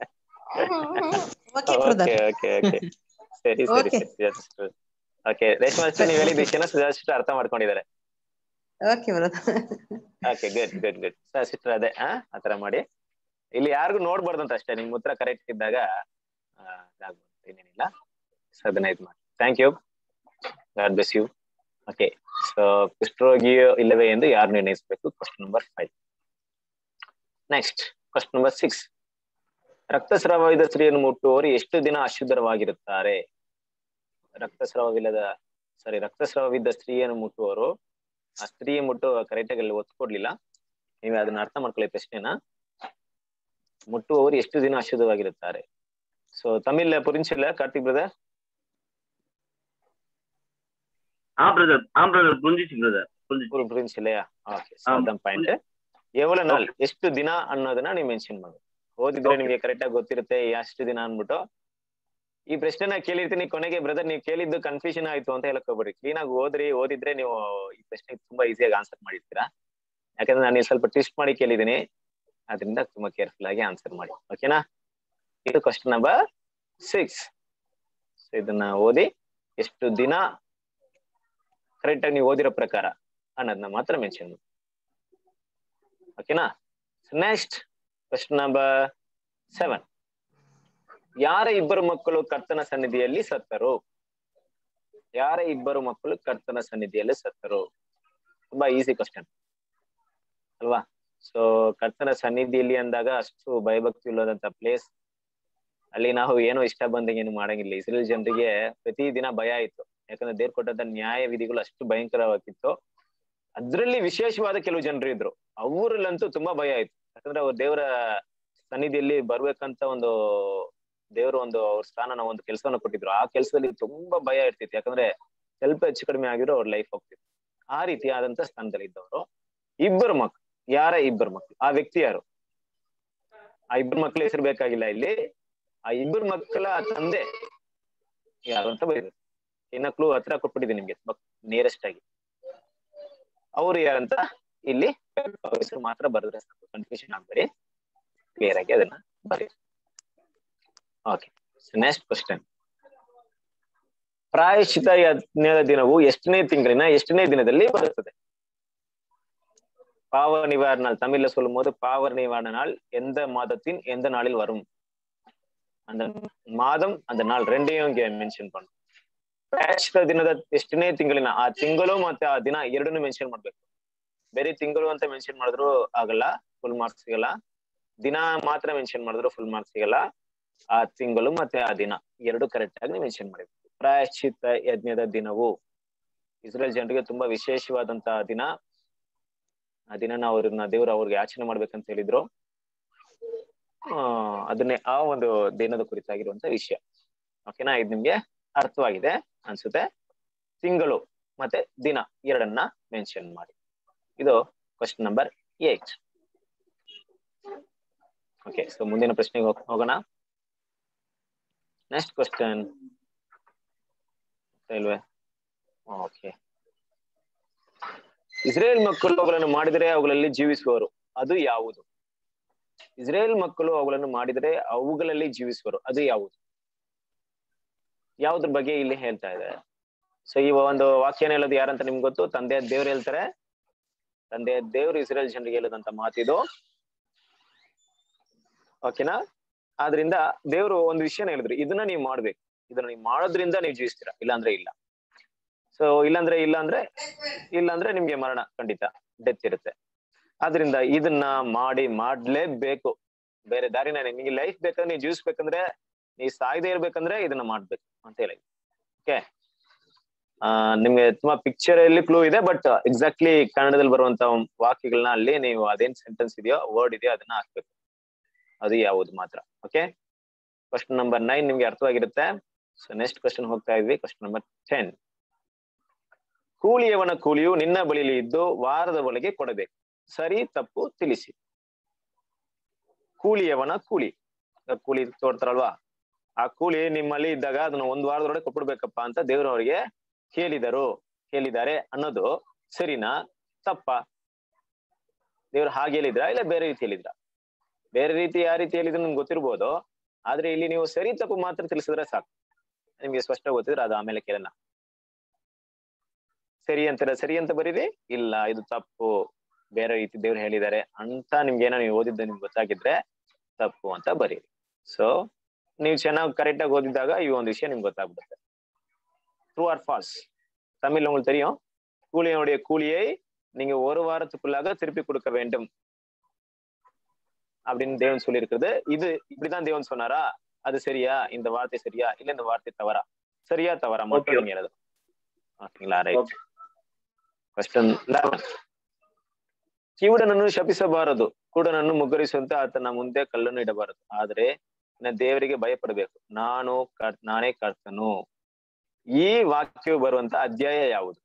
Speaker 3: okay brother
Speaker 1: okay okay okay ಸರಿ ಸರಿ
Speaker 3: Okay.
Speaker 1: ಸರಿ ಓಕೆ ರೇಷ್ಮೆ ಮಾಸ್ಟರ್ ನೀವ್ ಹೇಳಿದ ವಿಷಯನ ಸುಜಾತ ಅರ್ಥ ಮಾಡ್ಕೊಂಡಿದ್ದಾರೆ
Speaker 3: okay brother
Speaker 1: okay good good good sister ಅದೇ ಆ ಆತರ ಮಾಡಿ ಇಲ್ಲಿ ಯಾರಿಗೂ ನೋಡ್ಬಾರ್ದಂತ ಅಷ್ಟೇ ನಿಮ್ ಉತ್ತರ ಕರೆಕ್ಟ್ ಇದ್ದಾಗ ಆ, ಇದಾಗ್ಬೋದು. ಇನ್ನೇನಿಲ್ಲ ಸೊ ಅದನ್ನ ಇದು ಮಾಡಿ thank you god bless you okay so ಕುಷ್ಠರೋಗಿಯೋ ಇಲ್ಲವೇ ಎಂದು ಯಾರು ನಿರ್ಣಯಿಸಬೇಕು question number five next question number six ರಕ್ತಸ್ರಾವವಿದ ಸ್ತ್ರೀಯನ್ನು ಮುಟ್ಟುವವರು ಎಷ್ಟು ದಿನ ಅಶುದ್ಧವಾಗಿರುತ್ತಾರೆ ರಕ್ತಸ್ರಾವವಿಲ್ಲದ ಸಾರಿ ರಕ್ತಸ್ರಾವವಿದ್ದ ಸ್ತ್ರೀಯನ್ನು ಮುಟ್ಟುವವರು ಆ ಸ್ತ್ರೀ ಮುಟ್ಟು ಕರೆಕ್ಟಾಗಿ ಅಲ್ಲಿ ಒತ್ತು ಕೊಡ್ಲಿಲ್ಲ ನೀವು ಅದನ್ನ ಅರ್ಥ ಮಾಡ್ಕೊಳ್ಳಿ ಪ್ರಶ್ನೆನ ಮುಟ್ಟುವವರು ಎಷ್ಟು ದಿನ ಅಶುದ್ಧವಾಗಿರುತ್ತಾರೆ ಸೊ ತಮಿಳ್ ಪುರಿಂಚಿಲ್ಲ ಕಾರ್ತಿಕ್ ಬ್ರದರ್
Speaker 5: ஆ பிரதர் ஆ பிரதர் புரிஞ்சிச்சு பிரதர் புரிஞ்சிச்சு
Speaker 1: ಪುರಿಂಚಿಲ್ಲಯಾ ಓಕೆ ಸೊ
Speaker 5: ಹಾ.
Speaker 1: ಅದನ್ನ ಪಾಯಿಂಟ್ ಕೇವಲ ನಾಲ್ ಎಷ್ಟು ದಿನ ಅನ್ನೋದನ್ನ ನೀವು ಮೆನ್ಷನ್ ಮಾಡಿ ಓದಿದ್ರೆ
Speaker 5: Okay.
Speaker 1: ನಿಮ್ಗೆ ಕರೆಕ್ಟ್ ಆಗಿ ಗೊತ್ತಿರುತ್ತೆ ಎಷ್ಟು ದಿನ ಅನ್ಬಿಟ್ಟು ಈ ಪ್ರಶ್ನೆನ ಕೇಳಿರ್ತೀನಿ ಕೊನೆಗೆ ಬ್ರದರ್ ನೀವು ಕೇಳಿದ್ದು ಕನ್ಫ್ಯೂಷನ್ ಆಯ್ತು ಅಂತ ಹೇಳಕ್ ಹೋಗ್ಬೇಡಿ ಕ್ಲೀನ್ ಆಗಿ ಓದ್ರಿ ಓದಿದ್ರೆ ನೀವು ಈ ಪ್ರಶ್ನೆಗೆ ತುಂಬಾ ಈಸಿಯಾಗಿ ಆನ್ಸರ್ ಮಾಡಿರ್ತೀರಾ ಯಾಕಂದ್ರೆ ನಾನು ಇಲ್ಲಿ ಸ್ವಲ್ಪ ಟ್ವಿಸ್ಟ್ ಮಾಡಿ ಕೇಳಿದ್ದೀನಿ ಅದರಿಂದ ತುಂಬಾ ಕೇರ್ಫುಲ್ ಆಗಿ ಆನ್ಸರ್ ಮಾಡಿ ಓಕೆನಾ ಇದು ಕ್ವಶನ್ ನಂಬರ್ ಸಿಕ್ಸ್ ಇದನ್ನ ಓದಿ ಎಷ್ಟು ದಿನ ಕರೆಕ್ಟ್ ಆಗಿ ನೀವು ಓದಿರೋ ಪ್ರಕಾರ ಅನ್ನೋದನ್ನ ಮಾತ್ರ ಮೆನ್ಷನ್ ಮಾಡಿ ಓಕೆನಾ ನೆಕ್ಸ್ಟ್ ಕ್ವಶನ್ ನಂಬರ್ ಸೆವೆನ್ ಯಾರ ಇಬ್ಬರು ಮಕ್ಕಳು ಕರ್ತನ ಸನ್ನಿಧಿಯಲ್ಲಿ ಸತ್ತರು ಯಾರ ಇಬ್ಬರು ಮಕ್ಕಳು ಕರ್ತನ ಸನ್ನಿಧಿಯಲ್ಲಿ ಸತ್ತರು ತುಂಬಾ ಈಸಿ ಕ್ವಶನ್ ಅಲ್ವಾ ಸೊ ಕರ್ತನ ಸನ್ನಿಧಿಯಲ್ಲಿ ಅಂದಾಗ ಅಷ್ಟು ಭಯಭಕ್ತಿ ಇಲ್ಲದಂತ ಪ್ಲೇಸ್ ಅಲ್ಲಿ ನಾವು ಏನೋ ಇಷ್ಟ ಬಂದಂಗೆ ಏನು ಮಾಡಂಗಿಲ್ಲ ಇಸ್ರೇಲ್ ಜನರಿಗೆ ಪ್ರತಿ ದಿನ ಭಯ ಇತ್ತು ಯಾಕಂದ್ರೆ ದೇವ್ರು ಕೊಟ್ಟಂತ ನ್ಯಾಯ ವಿಧಿಗಳು ಅಷ್ಟು ಭಯಂಕರವಾಗಿತ್ತು ಅದ್ರಲ್ಲಿ ವಿಶೇಷವಾದ ಕೆಲವು ಜನರು ಇದ್ರು ಅವರಲ್ಲಂತೂ ತುಂಬಾ ಭಯ ಆಯ್ತು ಯಾಕಂದ್ರೆ ಅವ್ರ ದೇವರ ಸನ್ನಿಧಿಯಲ್ಲಿ ಬರ್ಬೇಕಂತ ಒಂದು ದೇವರು ಒಂದು ಅವ್ರ ಸ್ಥಾನನ ಒಂದು ಕೆಲಸವನ್ನ ಕೊಟ್ಟಿದ್ರು ಆ ಕೆಲಸದಲ್ಲಿ ತುಂಬಾ ಭಯ ಇರ್ತಿತ್ತು ಯಾಕಂದ್ರೆ ಸ್ವಲ್ಪ ಹೆಚ್ಚು ಕಡಿಮೆ ಆಗಿರೋ ಅವ್ರ ಲೈಫ್ ಹೋಗ್ತಿತ್ತು ಆ ರೀತಿಯಾದಂತ ಸ್ಥಾನದಲ್ಲಿ ಇದ್ದವರು ಇಬ್ಬರು ಮಕ್ಳು ಯಾರ ಇಬ್ಬರು ಮಕ್ಳು ಆ ವ್ಯಕ್ತಿ ಯಾರು ಆ ಇಬ್ಬರು ಮಕ್ಳ ಹೆಸರು ಬೇಕಾಗಿಲ್ಲ ಇಲ್ಲಿ ಆ ಇಬ್ಬರು ಮಕ್ಕಳ ತಂದೆ ಯಾರು ಅಂತ ಬರೀದ್ರು ಇನ್ನ ಕ್ಲೂ ಹತ್ರ ಕೊಟ್ಬಿಟ್ಟಿದೆ ನಿಮ್ಗೆ ನಿಯರೆಸ್ಟ್ ಆಗಿ ಅವ್ರು ಯಾರಂತ ಇಲ್ಲಿ ಅವ್ರ ಹೆಸರು ಮಾತ್ರ ಬರೆದ್ರೆ ಸಾಕು ಕನ್ಫ್ಯೂಷನ್ ಆಗ್ಬೇಡಿ ಕ್ಲಿಯರ್ ಆಗಿ ಅದನ್ನ ಬರೀ ಓಕೆ ನೆಕ್ಸ್ಟ್ ಕ್ವಶನ್ ಪ್ರಾಯಶ್ಚಿತ ಯಜ್ಞದ ದಿನವು ಎಷ್ಟನೇ ತಿಂಗಳಿನ ಎಷ್ಟನೇ ದಿನದಲ್ಲಿ ಬರುತ್ತದೆ பாவ நிவாரண நாள் தமிழ்ல சொல்லும் போது பாவ நிவாரண நாள் எந்த மாதத்தின் எந்த நாளில் வரும் அந்த ಮಾದಂ அந்த ನಾள் ரெண்டையும் இங்க ಮೆನ್ಷನ್ பண்ணும் ಪ್ರಾಯಶ್ಚಿತ ದಿನದ ಎಷ್ಟನೇ ತಿಂಗಳಿನ ಆ ತಿಂಗಳು ಮತ್ತೆ ಆ ದಿನ ಎರಡನ್ನೂ ಮೆನ್ಷನ್ ಮಾಡ್ಬೇಕು ಬೇರೆ ತಿಂಗಳು ಅಂತ ಮೆನ್ಷನ್ ಮಾಡಿದ್ರು ಆಗಲ್ಲ ಫುಲ್ ಮಾರ್ಕ್ಸ್ ಸಿಗಲ್ಲ ದಿನ ಮಾತ್ರ ಮೆನ್ಷನ್ ಮಾಡಿದ್ರು ಫುಲ್ ಮಾರ್ಕ್ಸ್ ಸಿಗಲ್ಲ ಆ ತಿಂಗಳು ಮತ್ತೆ ಆ ದಿನ ಎರಡು ಕರೆಕ್ಟ್ ಆಗಿ ಮೆನ್ಷನ್ ಮಾಡಬೇಕು ಪ್ರಾಯಶ್ಚಿತ್ತ ಯಜ್ಞದ ದಿನವು ಇಸ್ರೇಲ್ ಜನರಿಗೆ ತುಂಬಾ ವಿಶೇಷವಾದಂತಹ ದಿನ ಆ ದಿನ ನಾವು ಅವ್ರನ್ನ ದೇವ್ರು ಅವ್ರಿಗೆ ಯಾಚನೆ ಮಾಡ್ಬೇಕಂತ ಹೇಳಿದ್ರು ಆ ಅದನ್ನೇ ಆ ಒಂದು ದಿನದ ಕುರಿತಾಗಿರುವಂತ ವಿಷಯ ಓಕೆನಾ ಇದು ನಿಮ್ಗೆ ಅರ್ಥವಾಗಿದೆ ಅನ್ಸುತ್ತೆ ತಿಂಗಳು ಮತ್ತೆ ದಿನ ಎರಡನ್ನ ಮೆನ್ಷನ್ ಮಾಡಿ ಇದು question number eight okay so ಮುಂದಿನ ಪ್ರಶ್ನೆಗೆ ಹೋಗ್- ಹೋಗೋಣ ನೆಕ್ಸ್ಟ್ ಕ್ವಶನ್ ಇಲ್ವೇ ಓಕೆ ಇಸ್ರೇಲ್ ಮಕ್ಕಳು ಅವುಗಳನ್ನು ಮಾಡಿದರೆ ಅವುಗಳಲ್ಲಿ ಜೀವಿಸುವರು ಅದು ಯಾವುದು ಇಸ್ರೇಲ್ ಮಕ್ಕಳು ಅವುಗಳನ್ನು ಮಾಡಿದರೆ ಅವುಗಳಲ್ಲಿ ಜೀವಿಸುವರು ಅದು ಯಾವುದು ಯಾವುದ್ರ ಬಗ್ಗೆ ಇಲ್ಲಿ ಹೇಳ್ತಾ ಇದೆ ಸೊ ಈ ಒಂದು ವಾಕ್ಯನ ಹೇಳೋದು ಯಾರಂತ ನಿಮ್ಗೆ ಗೊತ್ತು ತಂದೆ ದೇವ್ರು ಹೇಳ್ತಾರೆ ತಂದೆ ದೇವ್ರು ಇಸ್ರೇಲ್ ಜನರಿಗೆ ಹೇಳದಂತ ಮಾತಿದು ಓಕೆನಾ ಆದ್ರಿಂದ ದೇವ್ರು ಒಂದು ವಿಷಯನ ಹೇಳಿದ್ರು ಇದನ್ನ ನೀವು ಮಾಡ್ಬೇಕು ಇದನ್ನ ನೀವು ಮಾಡೋದ್ರಿಂದ ನೀವು ಜೀವಿಸ್ತೀರಾ ಇಲ್ಲಾಂದ್ರೆ ಇಲ್ಲ ಸೊ ಇಲ್ಲಾಂದ್ರೆ ಇಲ್ಲ ಅಂದ್ರೆ ಇಲ್ಲಾಂದ್ರೆ ನಿಮ್ಗೆ ಮರಣ ಖಂಡಿತ ಡೆತ್ ಇರುತ್ತೆ ಆದ್ರಿಂದ ಇದನ್ನ ಮಾಡಿ ಮಾಡ್ಲೇಬೇಕು ಬೇರೆ ದಾರಿನ ನಿಮಗೆ ಲೈಫ್ ಬೇಕಂದ್ರೆ ನೀವು ಜೀವಿಸ್ಬೇಕಂದ್ರೆ ನೀವು ಸಾಯ್ದೇ ಇರ್ಬೇಕಂದ್ರೆ ಇದನ್ನ ಮಾಡ್ಬೇಕು ಅಂತ ಹೇಳಿ ಓಕೆ ಆ ನಿಮ್ಗೆ ತುಂಬಾ ಪಿಕ್ಚರ್ ಅಲ್ಲಿ ಕ್ಲೂ ಇದೆ ಬಟ್ ಎಕ್ಸಾಕ್ಟ್ಲಿ ಕನ್ನಡದಲ್ಲಿ ಬರುವಂತ ವಾಕ್ಯಗಳನ್ನ ಅಲ್ಲಿ ನೀವು ಅದೇನ್ ಸೆಂಟೆನ್ಸ್ ಇದೆಯೋ ವರ್ಡ್ ಇದೆಯೋ ಅದನ್ನ ಹಾಕ್ಬೇಕು ಅದು ಯಾವುದು ಮಾತ್ರ ಓಕೆ ಕ್ವಶನ್ ನಂಬರ್ ನೈನ್ ನಿಮ್ಗೆ ಅರ್ಥವಾಗಿರುತ್ತೆ ಸೊ ನೆಕ್ಸ್ಟ್ ಕ್ವಶನ್ ಹೋಗ್ತಾ ಇದ್ವಿ ಕ್ವಶನ್ ನಂಬರ್ ಟೆನ್ ಕೂಲಿಯವನ ಕೂಲಿಯು ನಿನ್ನ ಬಳಿಯಲ್ಲಿ ಇದ್ದು ವಾರದ ಒಳಗೆ ಕೊಡಬೇಕು ಸರಿ ತಪ್ಪು ತಿಳಿಸಿ ಕೂಲಿಯವನ ಕೂಲಿ ಈಗ ಕೂಲಿ ತೋಡ್ತಾರಲ್ವಾ ಆ ಕೂಲಿ ನಿಮ್ಮಲ್ಲಿ ಇದ್ದಾಗ ಅದನ್ನ ಒಂದ್ ವಾರದೊಳಗೆ ಕೊಟ್ಬಿಡ್ಬೇಕಪ್ಪ ಅಂತ ದೇವರವರಿಗೆ ಹೇಳಿದರು ಹೇಳಿದ್ದಾರೆ ಅನ್ನೋದು ಸರಿನಾ ತಪ್ಪ ದೇವ್ರು ಹಾಗೆ ಹೇಳಿದ್ರ ಇಲ್ಲ ಬೇರೆ ರೀತಿ ಹೇಳಿದ್ರ ಬೇರೆ ರೀತಿ ಯಾವ ರೀತಿ ಹೇಳಿದ್ರು ನಿಮ್ಗೆ ಗೊತ್ತಿರ್ಬೋದು ಆದ್ರೆ ಇಲ್ಲಿ ನೀವು ಸರಿ ತಪ್ಪು ಮಾತ್ರ ತಿಳಿಸಿದ್ರೆ ಸಾಕು ನಿಮ್ಗೆ ಸ್ಪಷ್ಟ ಗೊತ್ತಿದ್ರೆ ಅದು ಆಮೇಲೆ ಕೇಳೋಣ ಸರಿ ಅಂತೀರ ಸರಿ ಅಂತ ಬರೀರಿ ಇಲ್ಲ ಇದು ತಪ್ಪು ಬೇರೆ ರೀತಿ ದೇವ್ರು ಹೇಳಿದ್ದಾರೆ ಅಂತ ನಿಮ್ಗೆ ಏನೋ ನೀವು ಓದಿದ್ದು ನಿಮ್ಗೆ ಗೊತ್ತಾಗಿದ್ರೆ ತಪ್ಪು ಅಂತ ಬರೀರಿ ಸೊ ನೀವು ಚೆನ್ನಾಗಿ ಕರೆಕ್ಟ್ ಆಗಿ ಓದಿದಾಗ ಈ ಒಂದು ವಿಷಯ ನಿಮ್ಗೆ ಗೊತ್ತಾಗ್ಬಿಡುತ್ತೆ ட்ரூ ஆர் ஃபால்ஸ் தமிழ் உங்களுக்கு தெரியும் கூலியனுடைய கூலியை நீங்க ஒரு வாரத்துக்குள்ளாக திருப்பி கொடுக்க வேண்டும் அப்படின்னு தேவன் சொல்லி இருக்குது இது இப்படிதான் தேவன் சொன்னாரா அது சரியா இந்த வார்த்தை சரியா இல்ல இந்த வார்த்தை தவறா சரியா தவறா மட்டும்
Speaker 5: Okay.
Speaker 1: நீங்க எழுதும் ஓகேங்களா ரைட் ಕ್ವಶನ್ ಲೆವೆನ್ ಕಿವುಡನನ್ನು ಶಪಿಸಬಾರದು ಕುಡನನ್ನು ಮುಗ್ಗರಿಸುವಂತೆ ಆತನ ಮುಂದೆ ಕಲ್ಲನ್ನು ಇಡಬಾರದು ಆದ್ರೆ ನಿನ್ನ ದೇವರಿಗೆ ಭಯಪಡಬೇಕು ನಾನು ಕರ್- ನಾನೇ ಕರ್ತನು ಈ ವಾಕ್ಯವು ಬರುವಂತ ಅಧ್ಯಾಯ ಯಾವುದು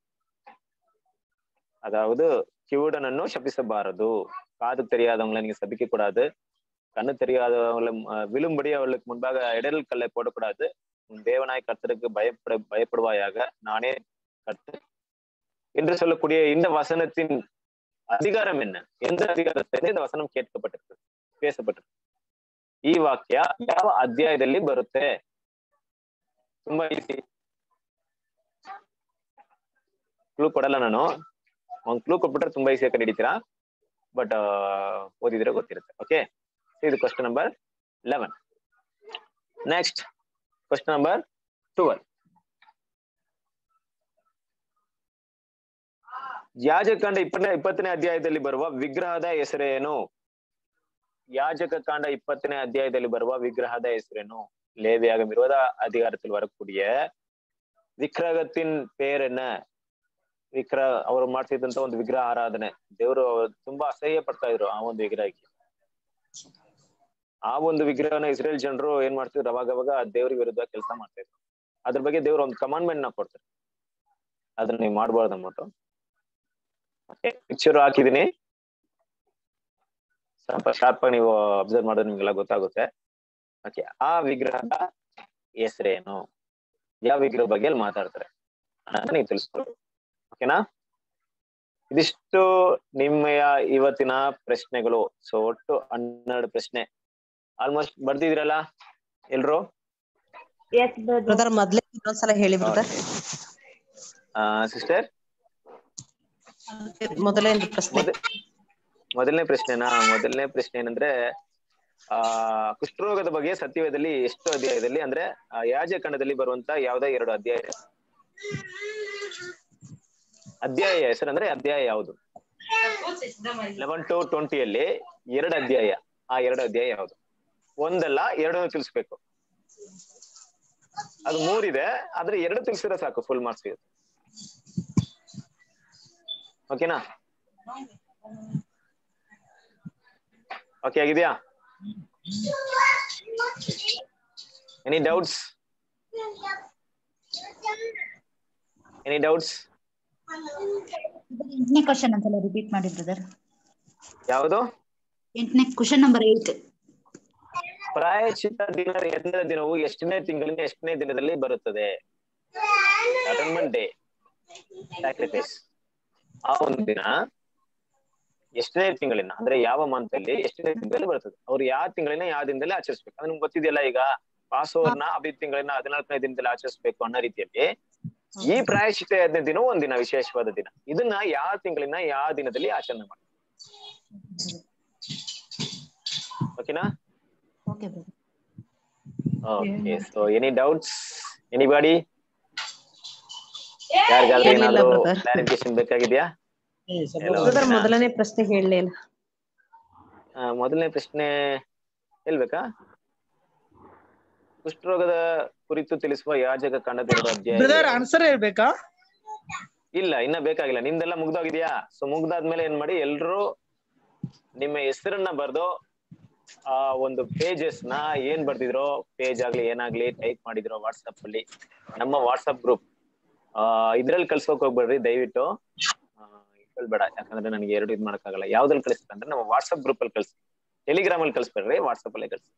Speaker 1: அதாவது கிவுடனன்னு சபிசபாரது காது தெரியாதவங்களை நீங்க சபிக்க கூடாது கண்ணு தெரியாதவங்களை அஹ், விழும்படி அவளுக்கு முன்பாக இடல் கல்லை போடக்கூடாது உன் தேவனாய் கர்த்தருக்கு பயப்பட பயப்படுவாயாக நானே கர்த்தர் என்று சொல்லக்கூடிய இந்த வசனத்தின் அதிகாரம் என்ன எந்த அதிகாரத்திலே இந்த ವಚನ ಕೇಳ್ಕಪಟ್ಟಿರ್ತದೆ பேசப்பட்டிருக்கு ಈ ವಾಕ್ಯ ಯಾವ ಅಧ್ಯಾಯದಲ್ಲಿ ಬರುತ್ತೆ ತುಂಬಾ ಈಸಿ ಕ್ಲೂ ಕೊಡಲ್ಲ ನಾನು ಒಂದ್ ಕ್ಲೂ ಕೊಟ್ಬಿಟ್ರೆ ತುಂಬಾ ಈಸಿ ಕಂಡು ಹಿಡಿತೀರಾ ಬಟ್ ಓದಿದ್ರೆ ಗೊತ್ತಿರುತ್ತೆ ಓಕೆ ಇದು question number eleven next question number twelve ಯಾಜಕಾಂಡ ಇಪ್ಪತ್ತನೇ ಇಪ್ಪತ್ತನೇ ಅಧ್ಯಾಯದಲ್ಲಿ ಬರುವ ವಿಗ್ರಹದ ಹೆಸರೇನು யாஜக காண்ட இப்பத்தினே அத்தியாயத்தில் பருவ விக்கிரகத ಹೆಸರೇನು லேவியாகம் இருபதா அதிகாரத்தில் வரக்கூடிய ವಿಗ್ರಹத்தின் பேர் என்ன ವಿಗ್ರಹ ಅವರು ಮಾಡ್ತಿದ್ದಂತ ಒಂದು ವಿಗ್ರಹ ಆರಾಧನೆ ದೇವರು ಅವ್ರು ತುಂಬಾ ಅಸಹ್ಯ ಪಡ್ತಾ ಇದ್ರು ಆ ಒಂದು ವಿಗ್ರಹಕ್ಕೆ ಆ ಒಂದು ವಿಗ್ರಹನ ಇಸ್ರೇಲ್ ಜನರು ಏನ್ ಮಾಡ್ತಿದ್ರು ಅವಾಗ ಅವಾಗ ದೇವ್ರ ವಿರುದ್ಧ ಕೆಲಸ ಮಾಡ್ತಾ ಇದ್ರು ಅದ್ರ ಬಗ್ಗೆ ದೇವ್ರ ಒಂದು ಕಮಾಂಡ್ಮೆಂಟ್ ನ ಕೊಡ್ತಾರೆ ಅದನ್ನ ನೀವು ಮಾಡ್ಬಾರ್ದು ಅಂದ್ಬಿಟ್ಟು ಪಿಕ್ಚರ್ ಹಾಕಿದೀನಿ ಸ್ವಲ್ಪ ಶಾರ್ಪ್ ಆಗಿ ನೀವು ಅಬ್ಸರ್ವ್ ಮಾಡಿದ್ರೆ ನಿಮ್ಗೆಲ್ಲ ಗೊತ್ತಾಗುತ್ತೆ ಓಕೆ ಆ ವಿಗ್ರಹದ ಹೆಸರೇನು ಯಾವ ವಿಗ್ರಹ ಬಗ್ಗೆ ಅಲ್ಲಿ ಮಾತಾಡ್ತಾರೆ ಅಂತ ನೀವು ತಿಳಿಸ್ಕೊಡಿ ಓಕೆನಾ ಇದಿಷ್ಟು ನಿಮ್ಮಯ ಇವತ್ತಿನ ಪ್ರಶ್ನೆಗಳು ಸೊ ಒಟ್ಟು ಹನ್ನೆರಡು ಪ್ರಶ್ನೆ ಆಲ್ಮೋಸ್ಟ್ ಬರ್ದಿದಿರಲ್ಲ ಎಲ್ರು
Speaker 4: ಎಸ್ ಬ್ರದರ್
Speaker 3: ಬ್ರದರ್ ಮೊದ್ಲೇ ಇನ್ನೊಂದ್ಸಲ ಹೇಳಿ ಬ್ರದರ್
Speaker 1: ಸಿಸ್ಟರ್
Speaker 3: ಮೊದಲೇ ಒಂದು ಪ್ರಶ್ನೆ
Speaker 1: ಮೊದ ಮೊದಲನೇ ಪ್ರಶ್ನೆನಾ ಮೊದಲನೇ ಪ್ರಶ್ನೆ ಏನಂದ್ರೆ ಆ ಕುಷ್ಠರೋಗದ ಬಗ್ಗೆ ಸತ್ಯವೇದದಲ್ಲಿ ಎಷ್ಟು ಅಧ್ಯಾಯದಲ್ಲಿ ಅಂದ್ರೆ ಆ, ಯಾಜಕಂಡದಲ್ಲಿ ಬರುವಂತ ಯಾವ್ದೋ ಎರಡು ಅಧ್ಯಾಯ ಅಧ್ಯಾಯ ಹೆಸರಂದ್ರೆ ಅಧ್ಯಾಯ ಯಾವುದು ಲೆವೆನ್ ಟು ಟ್ವೆಂಟಿಯಲ್ಲಿ ಎರಡು ಅಧ್ಯಾಯ ಆ ಎರಡು ಅಧ್ಯಾಯ ಯಾವುದು ಒಂದಲ್ಲ ಎರಡನ್ನು ತಿಳಿಸ್ಬೇಕು ಅದು ಮೂರಿದೆ ಆದ್ರೆ ಎರಡು ತಿಳಿಸಿದ್ರೆ ಸಾಕು ಫುಲ್ ಮಾರ್ಕ್ಸ್ ಸಿಗುತ್ತೆ ಓಕೆನಾ ಓಕೆ ಆಗಿದ್ಯಾ ಎನಿ ಡೌಟ್ಸ್ ಎನಿ ಡೌಟ್ಸ್
Speaker 6: ಎಂಟನೇ ಕ್ವಶನ್ ಅಂತಲ್ಲ ರಿಪೀಟ್ ಮಾಡಿ ಬ್ರದರ್
Speaker 1: ಯಾವುದು
Speaker 6: ಎಂಟನೇ ಕ್ವಶನ್ ನಂಬರ್ ಏಟ್
Speaker 1: ಪ್ರಾಯಶ್ಚಿತ್ತ ದಿನ ಎರಡನೇ ದಿನವು ಎಷ್ಟನೇ ತಿಂಗಳಿನ ಎಷ್ಟನೇ ದಿನದಲ್ಲಿ ಬರುತ್ತದೆ ಅಟನ್ಮೆಂಟ್ ಡೇ ಸ್ಯಾಕ್ರಿಫೈಸ್ ಆ ಒಂದು ದಿನ ಎಷ್ಟನೇ ತಿಂಗಳಿನ ಅಂದ್ರೆ ಯಾವ ಮಂತ್ ಅಲ್ಲಿ ಎಷ್ಟನೇ ದಿನದಲ್ಲಿ ಬರ್ತದೆ ಅವ್ರು ಯಾವ ತಿಂಗಳಿನ ಯಾವ ದಿನದಲ್ಲಿ ಆಚರಿಸ್ಬೇಕು ಅದು ನಿಮ್ಗೆ ಗೊತ್ತಿದೆಯಲ್ಲ ಈಗ ಪಾಸೋರ್ನ ಅಭಿ ತಿಂಗಳಿನ ಹದಿನಾಲ್ಕನೇ ದಿನದಲ್ಲಿ ಆಚರಿಸ್ಬೇಕು ಅನ್ನೋ ರೀತಿಯಲ್ಲಿ ಈ ಪ್ರಾಯಶ್ಚಿತ್ತ ಎರಡನೇ ದಿನ ಒಂದಿನ ವಿಶೇಷವಾದ ದಿನ ಇದನ್ನ ಯಾವ ತಿಂಗಳಿನ ಯಾವ ದಿನದಲ್ಲಿ ಆಚರಣೆ ಮಾಡಿ ಓಕೆನಾ
Speaker 6: okay brother
Speaker 1: okay so any doubts anybody ಯಾರಿಗಾದ್ರೂ
Speaker 3: ಏನಿಲ್ಲ
Speaker 1: ಏನಾದ್ರು
Speaker 3: brother.
Speaker 1: ಕ್ಲಾರಿಫಿಕೇಶನ್ ಬೇಕಾಗಿದ್ಯಾ Hello.
Speaker 3: ಬ್ರದರ್ ಮೊದಲನೇ ಪ್ರಶ್ನೆ ಹೇಳಲೇ ಇಲ್ಲ
Speaker 1: ಆ, ಮೊದಲನೇ ಪ್ರಶ್ನೆ ಹೇಳ್ಬೇಕಾ ಕುಷ್ಠರೋಗದ ಕುರಿತು ತಿಳಿಸುವ ಯಾಜಕ ಕಾಂಡದ ಎರಡು ಅಧ್ಯಾಯ
Speaker 7: ಬ್ರದರ್ ಆನ್ಸರ್ ಹೇಳ್ಬೇಕಾ
Speaker 1: ಇಲ್ಲ ಇನ್ನ ಬೇಕಾಗಿಲ್ಲ ನಿಮ್ದೆಲ್ಲ ಮುಗ್ದೋಗಿದ್ಯಾ ಸೊ ಮುಗ್ದಾದ್ಮೇಲೆ ಏನ್ ಮಾಡಿ ಎಲ್ರು ನಿಮ್ಮ ಹೆಸರನ್ನ ಬರ್ದು ಆ ಒಂದು ಪೇಜಸ್ ನ ಏನ್ ಬರ್ದಿದ್ರೋ ಪೇಜ್ ಆಗ್ಲಿ ಏನಾಗ್ಲಿ ಟೈಪ್ ಮಾಡಿದ್ರೋ ವಾಟ್ಸ್ಆಪ್ ಅಲ್ಲಿ ನಮ್ಮ ವಾಟ್ಸ್ಆಪ್ ಗ್ರೂಪ್ ಆ ಇದ್ರಲ್ಲಿ ಕಳ್ಸೋಕ್ ಹೋಗ್ಬೇಡ್ರಿ ದಯವಿಟ್ಟು ಆ, ಇದ್ರಲ್ಲಿ ಬೇಡ ಯಾಕಂದ್ರೆ ನನಗೆ ಎರಡು ಇದ್ ಮಾಡಕ್ಕಾಗಲ್ಲ ಯಾವ್ದ್ರಲ್ಲಿ ಕಳಿಸ್ಬೇಕಂದ್ರೆ ನಮ್ಮ ವಾಟ್ಸ್ಆಪ್ ಗ್ರೂಪ್ ಅಲ್ಲಿ ಕಳ್ಸಿ ಟೆಲಿಗ್ರಾಮ್ ಅಲ್ಲಿ ಕಳ್ಸ್ಬೇಡ್ರಿ ವಾಟ್ಸ್ಆಪ್ ಅಲ್ಲೇ ಕಳ್ಸಿ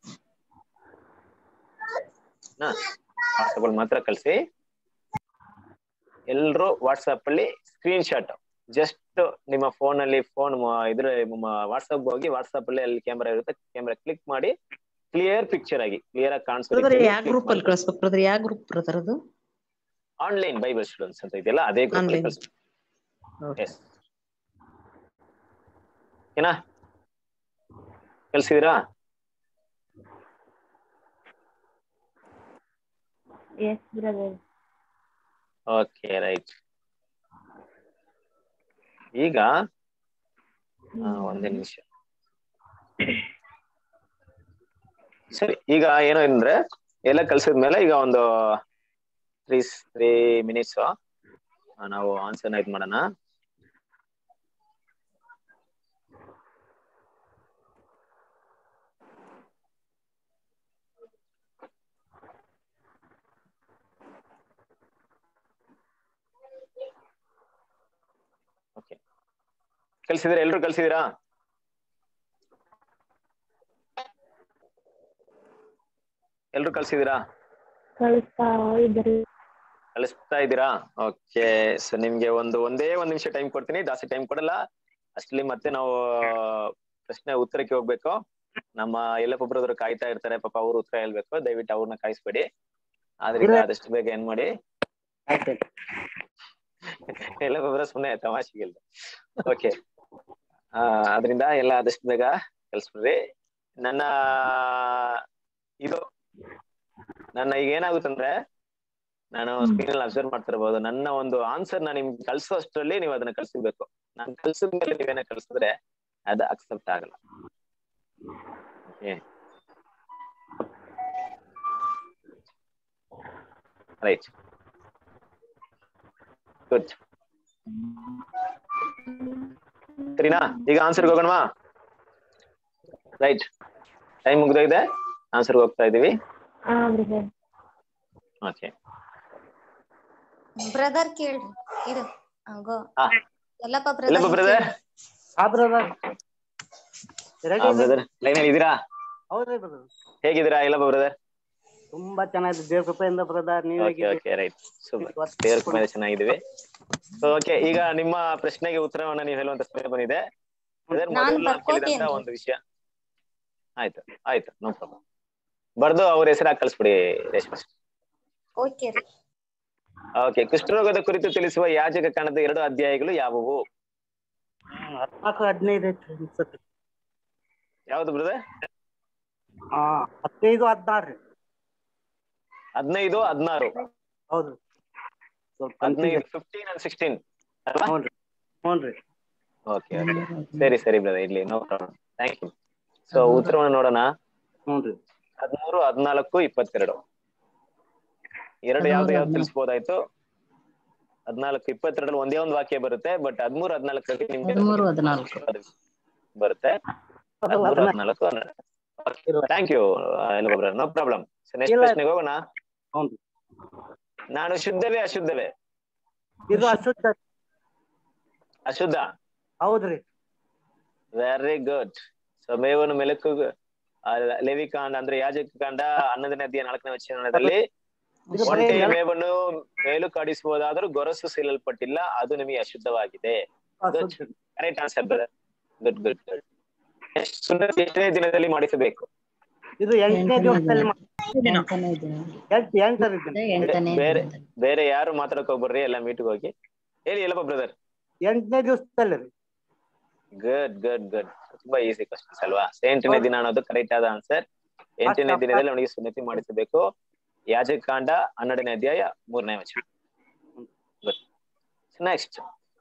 Speaker 1: ವಾಟ್ಸ್ಆಪ್ ಅಲ್ಲಿ ಮಾತ್ರ ಕಳ್ಸಿ ಎಲ್ರು ವಾಟ್ಸ್ಆಪ್ ಅಲ್ಲಿ ಸ್ಕ್ರೀನ್ ಶಾಟ್ ಜಸ್ಟ್ ನಿಮ್ಮ ಫೋನ್ ಅಲ್ಲಿ ಫೋನ್ ಇದ್ರ ವಾಟ್ಸ್ಆಪ್ ಹೋಗಿ ವಾಟ್ಸ್ಆಪ್ ಅಲ್ಲಿ ಅಲ್ಲಿ ಕ್ಯಾಮ್ರಾ ಇರುತ್ತೆ ಕ್ಯಾಮ್ರಾ ಕ್ಲಿಕ್ ಮಾಡಿ ಕ್ಲಿಯರ್ ಪಿಕ್ಚರ್ ಆಗಿ ಕ್ಲಿಯರ್ ಆಗಿ
Speaker 3: ಬ್ರದರ್ ಯಾವ ಗ್ರೂಪ್
Speaker 1: ಕಾಣಿಸ್ತಾರೆ
Speaker 3: ಅಲ್ಲಿ ಕಳಿಸ್ಬೇಕು ಬ್ರದರ್ ಯಾವ ಗ್ರೂಪ್ ಬ್ರದರ್ ಅದು
Speaker 1: ಆನ್ಲೈನ್ ಬೈಬಲ್ ಸ್ಟೂಡೆಂಟ್ಸ್ ಅಂತ ಇದೆಯಲ್ಲ ಅದೇ ಗ್ರೂಪ್
Speaker 3: Online.
Speaker 1: ಎಸ್ ಏನಾ ಕಳ್ಸಿದಿರಾ
Speaker 4: Yes, brother.
Speaker 1: ಓಕೆ ರೈಟ್ ಈಗ ಆ, ಒಂದೇ ನಿಮಿಷ ಸರಿ ಈಗ ಏನೋ ಅಂದ್ರೆ ಎಲ್ಲ ಕಲ್ಸಿದ್ಮೇಲೆ ಈಗ ಒಂದು ತ್ರೀ ತ್ರೀ ಮಿನಿಟ್ಸ್ ನಾವು ಆನ್ಸರ್ನ ಇದ್ ಮಾಡೋಣ ಓಕೆ ಕಲ್ಸಿದಿರಾ ಎಲ್ರು ಕಲ್ಸಿದಿರಾ ಎಲ್ರು ಕಲ್ಸಿದಿರಾ
Speaker 4: ಕಳಿಸ್ತಾ ಇದ್ದಾರೆ
Speaker 1: ಕಳಿಸ್ತಾ ಇದ್ದೀರಾ ಓಕೆ ಸೊ ನಿಮ್ಗೆ ಒಂದು ಒಂದೇ ಒಂದ್ ನಿಮಿಷ ಟೈಮ್ ಕೊಡ್ತೀನಿ ಜಾಸ್ತಿ ಟೈಮ್ ಕೊಡಲ್ಲ ಅಷ್ಟಲ್ಲಿ ಮತ್ತೆ ನಾವು ಪ್ರಶ್ನೆ ಉತ್ತರಕ್ಕೆ ಹೋಗ್ಬೇಕು ನಮ್ಮ ಎಲ್ಲಪ್ಪ ಬ್ರದರ್ ಕಾಯ್ತಾ ಇರ್ತಾರೆ ಪಾಪ ಅವ್ರು ಉತ್ತರ ಹೇಳ್ಬೇಕು ದಯವಿಟ್ಟು ಅವ್ರನ್ನ ಕಾಯಿಸ್ಬೇಡಿ ಆದ್ರಿಂದ ಆದಷ್ಟು ಬೇಗ ಏನ್ ಮಾಡಿ ಎಲ್ಲಪ್ಪ ಬ್ರದರ್ ಸುಮ್ಮನೆ ತಮಾಷೆಗಿಲ್ಲ ಓಕೆ ಆ ಅದರಿಂದ ಎಲ್ಲ ಆದಷ್ಟು ಬೇಗ ಕಳ್ಸ್ಬಿಡ್ರಿ ನನ್ನ ಇದು ನನ್ನ ಈಗ ಏನಾಗುತ್ತಂದ್ರೆ ನಾನು ಸ್ಕ್ರೀನ್ ಅಲ್ಲಿ ಅಬ್ಸರ್ವ್ ಮಾಡ್ತಿರ್ಬೋದು ನನ್ನ ಒಂದು ಆನ್ಸರ್ ನಾನು ನಿಮ್ಗೆ ಕಳ್ಸೋ ಅಷ್ಟರಲ್ಲಿ ನೀವು ಅದನ್ನ ಕಳ್ಸಿರ್ಬೇಕು ನಾನು ಕಳ್ಸಿದ ಮೇಲೆ ನೀವೇನ ಕಳ್ಸಿದ್ರೆ ಅದು ಅಕ್ಸೆಪ್ಟ್ ಆಗಲ್ಲ ಓಕೆ ರೈಟ್ ಗುಡ್ ಸರಿನಾ ಈಗ ಆನ್ಸರ್ಗೆ ಹೋಗೋಣವಾ ರೈಟ್ ಟೈಮ್ ಮುಗ್ದೋಗಿದೆ ಆನ್ಸರ್ಗೆ ಹೋಗ್ತಾ ಇದೀವಿ
Speaker 4: ಹಾ ಬ್ರದರ್
Speaker 1: ಓಕೆ
Speaker 2: ಬ್ರದರ್ ಕೇಳ್ರಿ ಇರು ಹಂಗೋ
Speaker 1: ಹಾ
Speaker 2: ಎಲ್ಲಪ್ಪ
Speaker 1: ಎಲ್ಲಪ್ಪ ಬ್ರದರ್
Speaker 8: ಹಾ ಬ್ರದರ್
Speaker 1: ಬ್ರದರ್ ಲೈನ್ ಅಲ್ಲಿ ಇದೀರಾ
Speaker 8: ಹೌದ್ರಿ ಬ್ರದರ್
Speaker 1: ಹೇಗಿದ್ದೀರಾ ಎಲ್ಲಪ್ಪ ಬ್ರದರ್
Speaker 8: ತುಂಬಾ ಚೆನ್ನಾಗಿದೆ ದೇವ್ರ ಕೃಪೆಯಿಂದ ಬ್ರದರ್ ನೀವ್
Speaker 1: ಓಕೆ ಓಕೆ ರೈಟ್ ಸೂಪರ್ ದೇವ್ರ ಕುಮಾರ ಚೆನ್ನಾಗಿದ್ದೀವಿ ಓಕೆ ಈಗ ನಿಮ್ಮ ಪ್ರಶ್ನೆಗೆ ಉತ್ತರವನ್ನ ನೀವು ಹೇಳುವಂತ ಸಮಯ ಬಂದಿದೆ ಬ್ರದರ್
Speaker 2: ನಾನ್
Speaker 1: ಮೊದಲು ನಾನು ಕೇಳಿದಂತ
Speaker 2: ಬರ್ಕೋತೀನಿ.
Speaker 1: ಒಂದು ವಿಷಯ ಆಯ್ತು ಆಯ್ತು ನೋ ಪ್ರಾಬ್ಲಮ್ ಬರ್ದು ಅವ್ರ ಹೆಸರಾಗಿ ಕಳಿಸ್ಬಿಡಿ ರೇಷ್ಮಾ
Speaker 2: ಓಕೆ ರೀ
Speaker 1: ಓಕೆ ಕುಷ್ಠರೋಗದ ಕುರಿತು ತಿಳಿಸುವ ಯಾಜಕ ಕಾಣದ ಎರಡು ಅಧ್ಯಾಯಗಳು ಯಾವುವು
Speaker 8: ಹ್ಮ್, ಹದ್ನಾಲ್ಕು ಹದಿನೈದು ಐತಿ ಅನ್ಸತ್ತೆ
Speaker 1: ಯಾವ್ದು ಬ್ರದರ್
Speaker 8: ಆ ಹದಿನೈದು ಹದಿನಾರು ರೀ
Speaker 1: ಹದಿನೈದು ಹದಿನಾರು
Speaker 8: ಹೌದು ಸ್ವಲ್ಪ
Speaker 1: ಹದಿನೈದು
Speaker 8: confusion.
Speaker 1: ಫಿಫ್ಟೀನ್ ಅಂಡ್ ಸಿಕ್ಸ್ಟೀನ್ ಅಲ್ವಾ
Speaker 8: ಹ್ಞೂ ರೀ ಹ್ಞೂ ರೀ
Speaker 1: ಓಕೆ ಸರಿ ಸರಿ ಬ್ರದರ್ ಇರ್ಲಿ no problem thank you so ಉತ್ತರವನ್ನು ನೋಡೋಣ
Speaker 8: ಹ್ಞೂ ರೀ
Speaker 1: ಹದಿಮೂರು ಹದಿನಾಲ್ಕು ಇಪ್ಪತ್ತೆರಡು ಎರಡು ಯಾವ್ದು ಯಾವ್ದು ತಿಳಿಸ್ಬೋದಾಯ್ತು ಹದಿನಾಲ್ಕು ಇಪ್ಪತ್ತೆರಡರಲ್ಲಿ ಒಂದೇ ಒಂದು ವಾಕ್ಯ ಬರುತ್ತೆ ಬಟ್ ಹದಿಮೂರು ಹದಿನಾಲ್ಕರಲ್ಲಿ ನಿಮ್ಗೆ
Speaker 3: ಹದಿಮೂರು ಹದಿನಾಲ್ಕು
Speaker 1: ಬರುತ್ತೆ ಹದಿಮೂರು ಹದಿನಾಲ್ಕು
Speaker 8: ಇಲ್ಲ.
Speaker 1: Thank you no problem next
Speaker 8: ಇಲ್ಲ.
Speaker 1: ಪ್ರಶ್ನೆಗೆ ಹೋಗೋಣ
Speaker 8: ಹ್ಞೂ ರೀ
Speaker 1: ನಾನು ಶುದ್ಧವೇ ಅಶುದ್ಧವೇ
Speaker 8: ಇದು ಅಶುದ್ಧ
Speaker 1: ಅಶುದ್ಧ
Speaker 8: ಹೌದ್ರಿ
Speaker 1: ವೆರಿ ಗುಡ್ ಸೊ ಮೇವನು ಮೆಲುಕು ಆ, ಲೇವಿಕಾಂಡ ಅಂದ್ರೆ ಯಾಜಕ ಕಾಂಡ ಹನ್ನೊಂದನೇ ಅಧ್ಯಾಯ ನಾಲ್ಕನೇ ವಚನದಲ್ಲಿ
Speaker 8: ಇದು ಬರೀ
Speaker 1: ಒಂಟೆಯ
Speaker 8: ನೆಲ-
Speaker 1: ಮೇವನ್ನು ಮೇಲು ಕಾಡಿಸುವುದಾದ್ರೂ ಗೊರಸು ಸೀಲಲ್ಪಟ್ಟಿಲ್ಲ ಅದು ನಿಮಗೆ ಅಶುದ್ಧವಾಗಿದೆ
Speaker 8: ಅಶುದ್ಧ
Speaker 1: correct answer brother good good good ಸುನ್ನತಿ ಎಷ್ಟನೇ ದಿನದಲ್ಲಿ ಮಾಡಿಸಬೇಕು
Speaker 8: ಇದು ಎಂಟನೇ ದಿವಸದಲ್ಲಿ ಮಾ-
Speaker 6: ಎಂಟನೇ ದಿನ
Speaker 8: ಎಂಟ್ ಎಂಟನೇ ದಿನ
Speaker 6: ಎಂಟನೇ
Speaker 1: ಬೇರೆ
Speaker 6: ದಿನದಲ್ಲಿ.
Speaker 1: ಬೇರೆ ಯಾರು ಮಾತಾಡಕ್ ಹೋಗ್ಬರ್ರಿ ಎಲ್ಲ ಮೀಟ್ಗೆ ಹೋಗಿ ಹೇಳಿ ಎಲ್ಲಪ್ಪ ಬ್ರದರ್
Speaker 8: ಎಂಟನೇ ದಿವಸದಲ್ಲಿ ರೀ
Speaker 1: ಗುಡ್ ಗುಡ್ ಗುಡ್ ತುಂಬಾ ಈಸಿ ಕ್ವಶನ್ಸ್ ಅಲ್ವಾ ಎಂಟನೇ ದಿನ ಅನ್ನೋದು ಕರೆಕ್ಟ್ ಆದ ಆನ್ಸರ್ ಎಂಟನೇ
Speaker 8: ಅಷ್ಟ-
Speaker 1: ದಿನದಲ್ಲಿ ಅವನಿಗೆ ಸುನ್ನತಿ ಮಾಡಿಸಬೇಕು ಯಾಜಕಾಂಡ ಹನ್ನೆರಡನೇ ಅಧ್ಯಾಯ ಮೂರನೇ ವಚನ ಗುಡ್ ನೆಕ್ಸ್ಟ್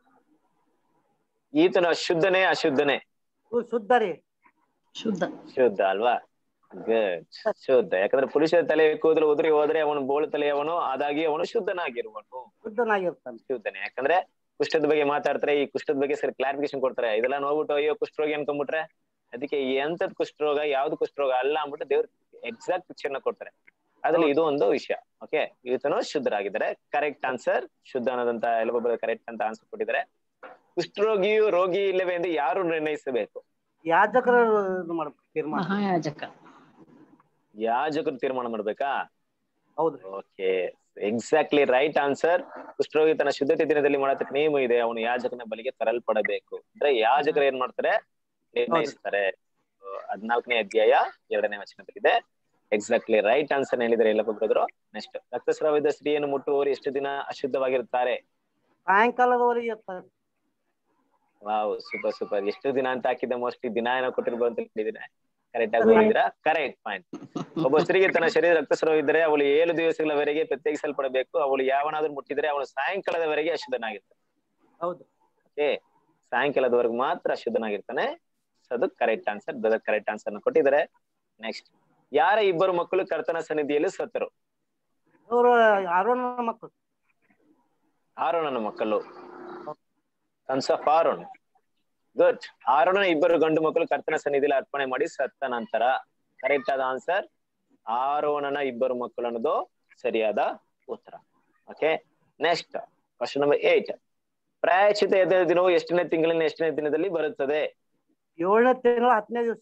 Speaker 1: ಈತನ ಶುದ್ಧನೇ ಅಶುದ್ಧನೇ
Speaker 8: ಇವು ಶುದ್ಧ ರೀ
Speaker 3: ಶುದ್ಧ
Speaker 1: ಶುದ್ಧ ಅಲ್ವಾ ಗುಡ್ ಶುದ್ಧ ಯಾಕಂದ್ರೆ ಪುರುಷ ತಲೆ ಕೂದಲು ಉದುರಿ ಹೋದ್ರೆ ಅವನು ಬೋಳು ತಲೆಯವನು ಆದಾಗಿ ಅವನು ಶುದ್ಧನಾಗಿರುವನು
Speaker 8: ಶುದ್ಧನಾಗಿರ್ತಾನೆ
Speaker 1: ಶುದ್ಧನೇ ಯಾಕಂದ್ರೆ ಕುಷ್ಠದ ಬಗ್ಗೆ ಮಾತಾಡ್ತಾರೆ ಈ ಕುಷ್ಠದ ಬಗ್ಗೆ ಸರಿ ಕ್ಲಾರಿಫಿಕೇಶನ್ ಕೊಡ್ತಾರೆ ಇದೆಲ್ಲ ನೋಡ್ಬಿಟ್ಟು ಅಯ್ಯೋ ಕುಷ್ಠರೋಗಿ ಅನ್ಕೊಂಡ್ಬಿಟ್ರೆ ಅದಕ್ಕೆ ಎಂತದ್ ಕುಷ್ಠರೋಗ ಯಾವ್ದು ಕುಷ್ಠರೋಗ ಅಲ್ಲ ಅಂದ್ಬಿಟ್ಟು ದೇವ್ರ ಎಕ್ಸಾಕ್ಟ್ ಪಿಕ್ಚರ್ನ ಕೊಡ್ತಾರೆ ಅದ್ರಲ್ಲಿ ಇದು ಒಂದು ವಿಷಯ ಓಕೆ ಈತನು ಶುದ್ಧರಾಗಿದ್ದಾರೆ ಕರೆಕ್ಟ್ ಆನ್ಸರ್ ಶುದ್ಧ ಅನ್ನೋದಂತ ಎಲ್ಲೊಬ್ಬರು ಕರೆಕ್ಟ್ ಅಂತ ಆನ್ಸರ್ ಕೊಟ್ಟಿದ್ದಾರೆ ಕುಷ್ಠರೋಗಿಯು ರೋಗಿ ಇಲ್ಲವೇ ಎಂದು ಯಾರು ನಿರ್ಣಯಿಸಬೇಕು
Speaker 8: ಯಾಜಕರು ಇದು ಮಾಡ್ಬೇಕು ತೀರ್ಮಾನ
Speaker 3: ಮಹಾಯಾಜಕ
Speaker 1: ಯಾಜಕರು ತೀರ್ಮಾನ ಮಾಡ್ಬೇಕಾ
Speaker 8: ಹೌದ್ರಿ
Speaker 1: ಓಕೆ ಎಕ್ಸಾಕ್ಟ್ಲಿ ರೈಟ್ ಆನ್ಸರ್ ಕುಷ್ಠರೋಗಿ ತನ್ನ ಶುದ್ಧತೆ ದಿನದಲ್ಲಿ ಮಾಡತಕ್ಕ ನಿಯಮ ಇದೆ ಅವನು ಯಾಜಕನ ಬಲಿಗೆ ತರಲ್ಪಡಬೇಕು ಅಂದ್ರೆ ಯಾಜಕರು ಏನ್ ಮಾಡ್ತಾರೆ ನಿರ್ಣಯಿಸ್ತಾರೆ ಹದಿನಾಲ್ಕನೇ ಅಧ್ಯಾಯ ಎರಡನೇ ವಚನದಲ್ಲಿದೆ ಎಕ್ಸಾಕ್ಟ್ಲಿ ರೈಟ್ ಆನ್ಸರ್ ಹೇಳಿದರೆ ಎಲ್ಲ ಬ್ರದರು ನೆಕ್ಸ್ಟ್ ರಕ್ತಸ್ರಾವದ ಸ್ತ್ರೀಯನ್ನು ಮುಟ್ಟುವವರು ಎಷ್ಟು ದಿನ ಅಶುದ್ಧವಾಗಿರುತ್ತಾರೆ
Speaker 8: ಸಾಯಂಕಾಲದವರೆಗೆ ಇರ್ತಾರೆ
Speaker 1: ವಾವ್ ಸೂಪರ್ ಸೂಪರ್ ಎಷ್ಟು ದಿನ ಅಂತ ಹಾಕಿದ್ದೆ ಮೋಸ್ಟ್ಲಿ ದಿನ ಏನೋ ಕೊಟ್ಟಿರ್ಬೋದು ಅಂತ ಹೇಳಿದ್ರೆ ಕರೆಕ್ಟ್ ಆಗಿ ಹೋಗಿದ್ದೀರಾ ಕರೆಕ್ಟ್ ಪಾಯಿಂಟ್ ಒಬ್ಬ ಸ್ತ್ರೀಗೆ ತನ್ನ ಶರೀರ ರಕ್ತಸ್ರಾವ ಇದ್ದರೆ ಅವಳು ಏಳು ದಿವಸಗಳವರೆಗೆ ಪ್ರತ್ಯೇಕಿಸಲ್ಪಡಬೇಕು ಅವಳು ಯಾವನಾದ್ರೂ ಮುಟ್ಟಿದ್ರೆ ಅವನು ಸಾಯಂಕಾಲದವರೆಗೆ ಅಶುದ್ಧನಾಗಿರ್ತಾನೆ
Speaker 8: ಹೌದು
Speaker 1: ಓಕೆ ಸಾಯಂಕಾಲದವರೆಗೆ ಮಾತ್ರ ಅಶುದ್ಧನಾಗಿರ್ತಾನೆ So ಅದು correct answer brother correct answer ಕೊಟ್ಟಿದ್ದಾರೆ ನೆಕ್ಸ್ಟ್ ಯಾರ ಇಬ್ಬರು ಮಕ್ಕಳು ಕರ್ತನ ಸನ್ನಿಧಿಯಲ್ಲಿ ಸತ್ತರು
Speaker 8: ಇವರು ಆರೋನ ಮಕ್ಕಳು
Speaker 1: ಆರೋಣನ ಮಕ್ಕಳು ಸನ್ಸ್ ಆಫ್ ಆರೋನ್ ಗುಡ್ ಆರೋಣನ ಇಬ್ಬರು ಗಂಡು ಮಕ್ಕಳು ಕರ್ತನ ಸನ್ನಿಧಿಯಲ್ಲಿ ಅರ್ಪಣೆ ಮಾಡಿ ಸತ್ತ ನಂತರ ಕರೆಕ್ಟ್ ಆದ ಆನ್ಸರ್ ಆರೋಣನ ಇಬ್ಬರು ಮಕ್ಕಳು ಅನ್ನೋದು ಸರಿಯಾದ ಉತ್ತರ okay next question number eight ಪ್ರಾಯಶ್ಚಿತ ಎದ ದಿನವು ಎಷ್ಟನೇ ತಿಂಗಳಿನ ಎಷ್ಟನೇ ದಿನದಲ್ಲಿ ಬರುತ್ತದೆ
Speaker 8: ಏಳನೇ ತಿಂಗಳ ಹತ್ತನೇ ದಿವಸ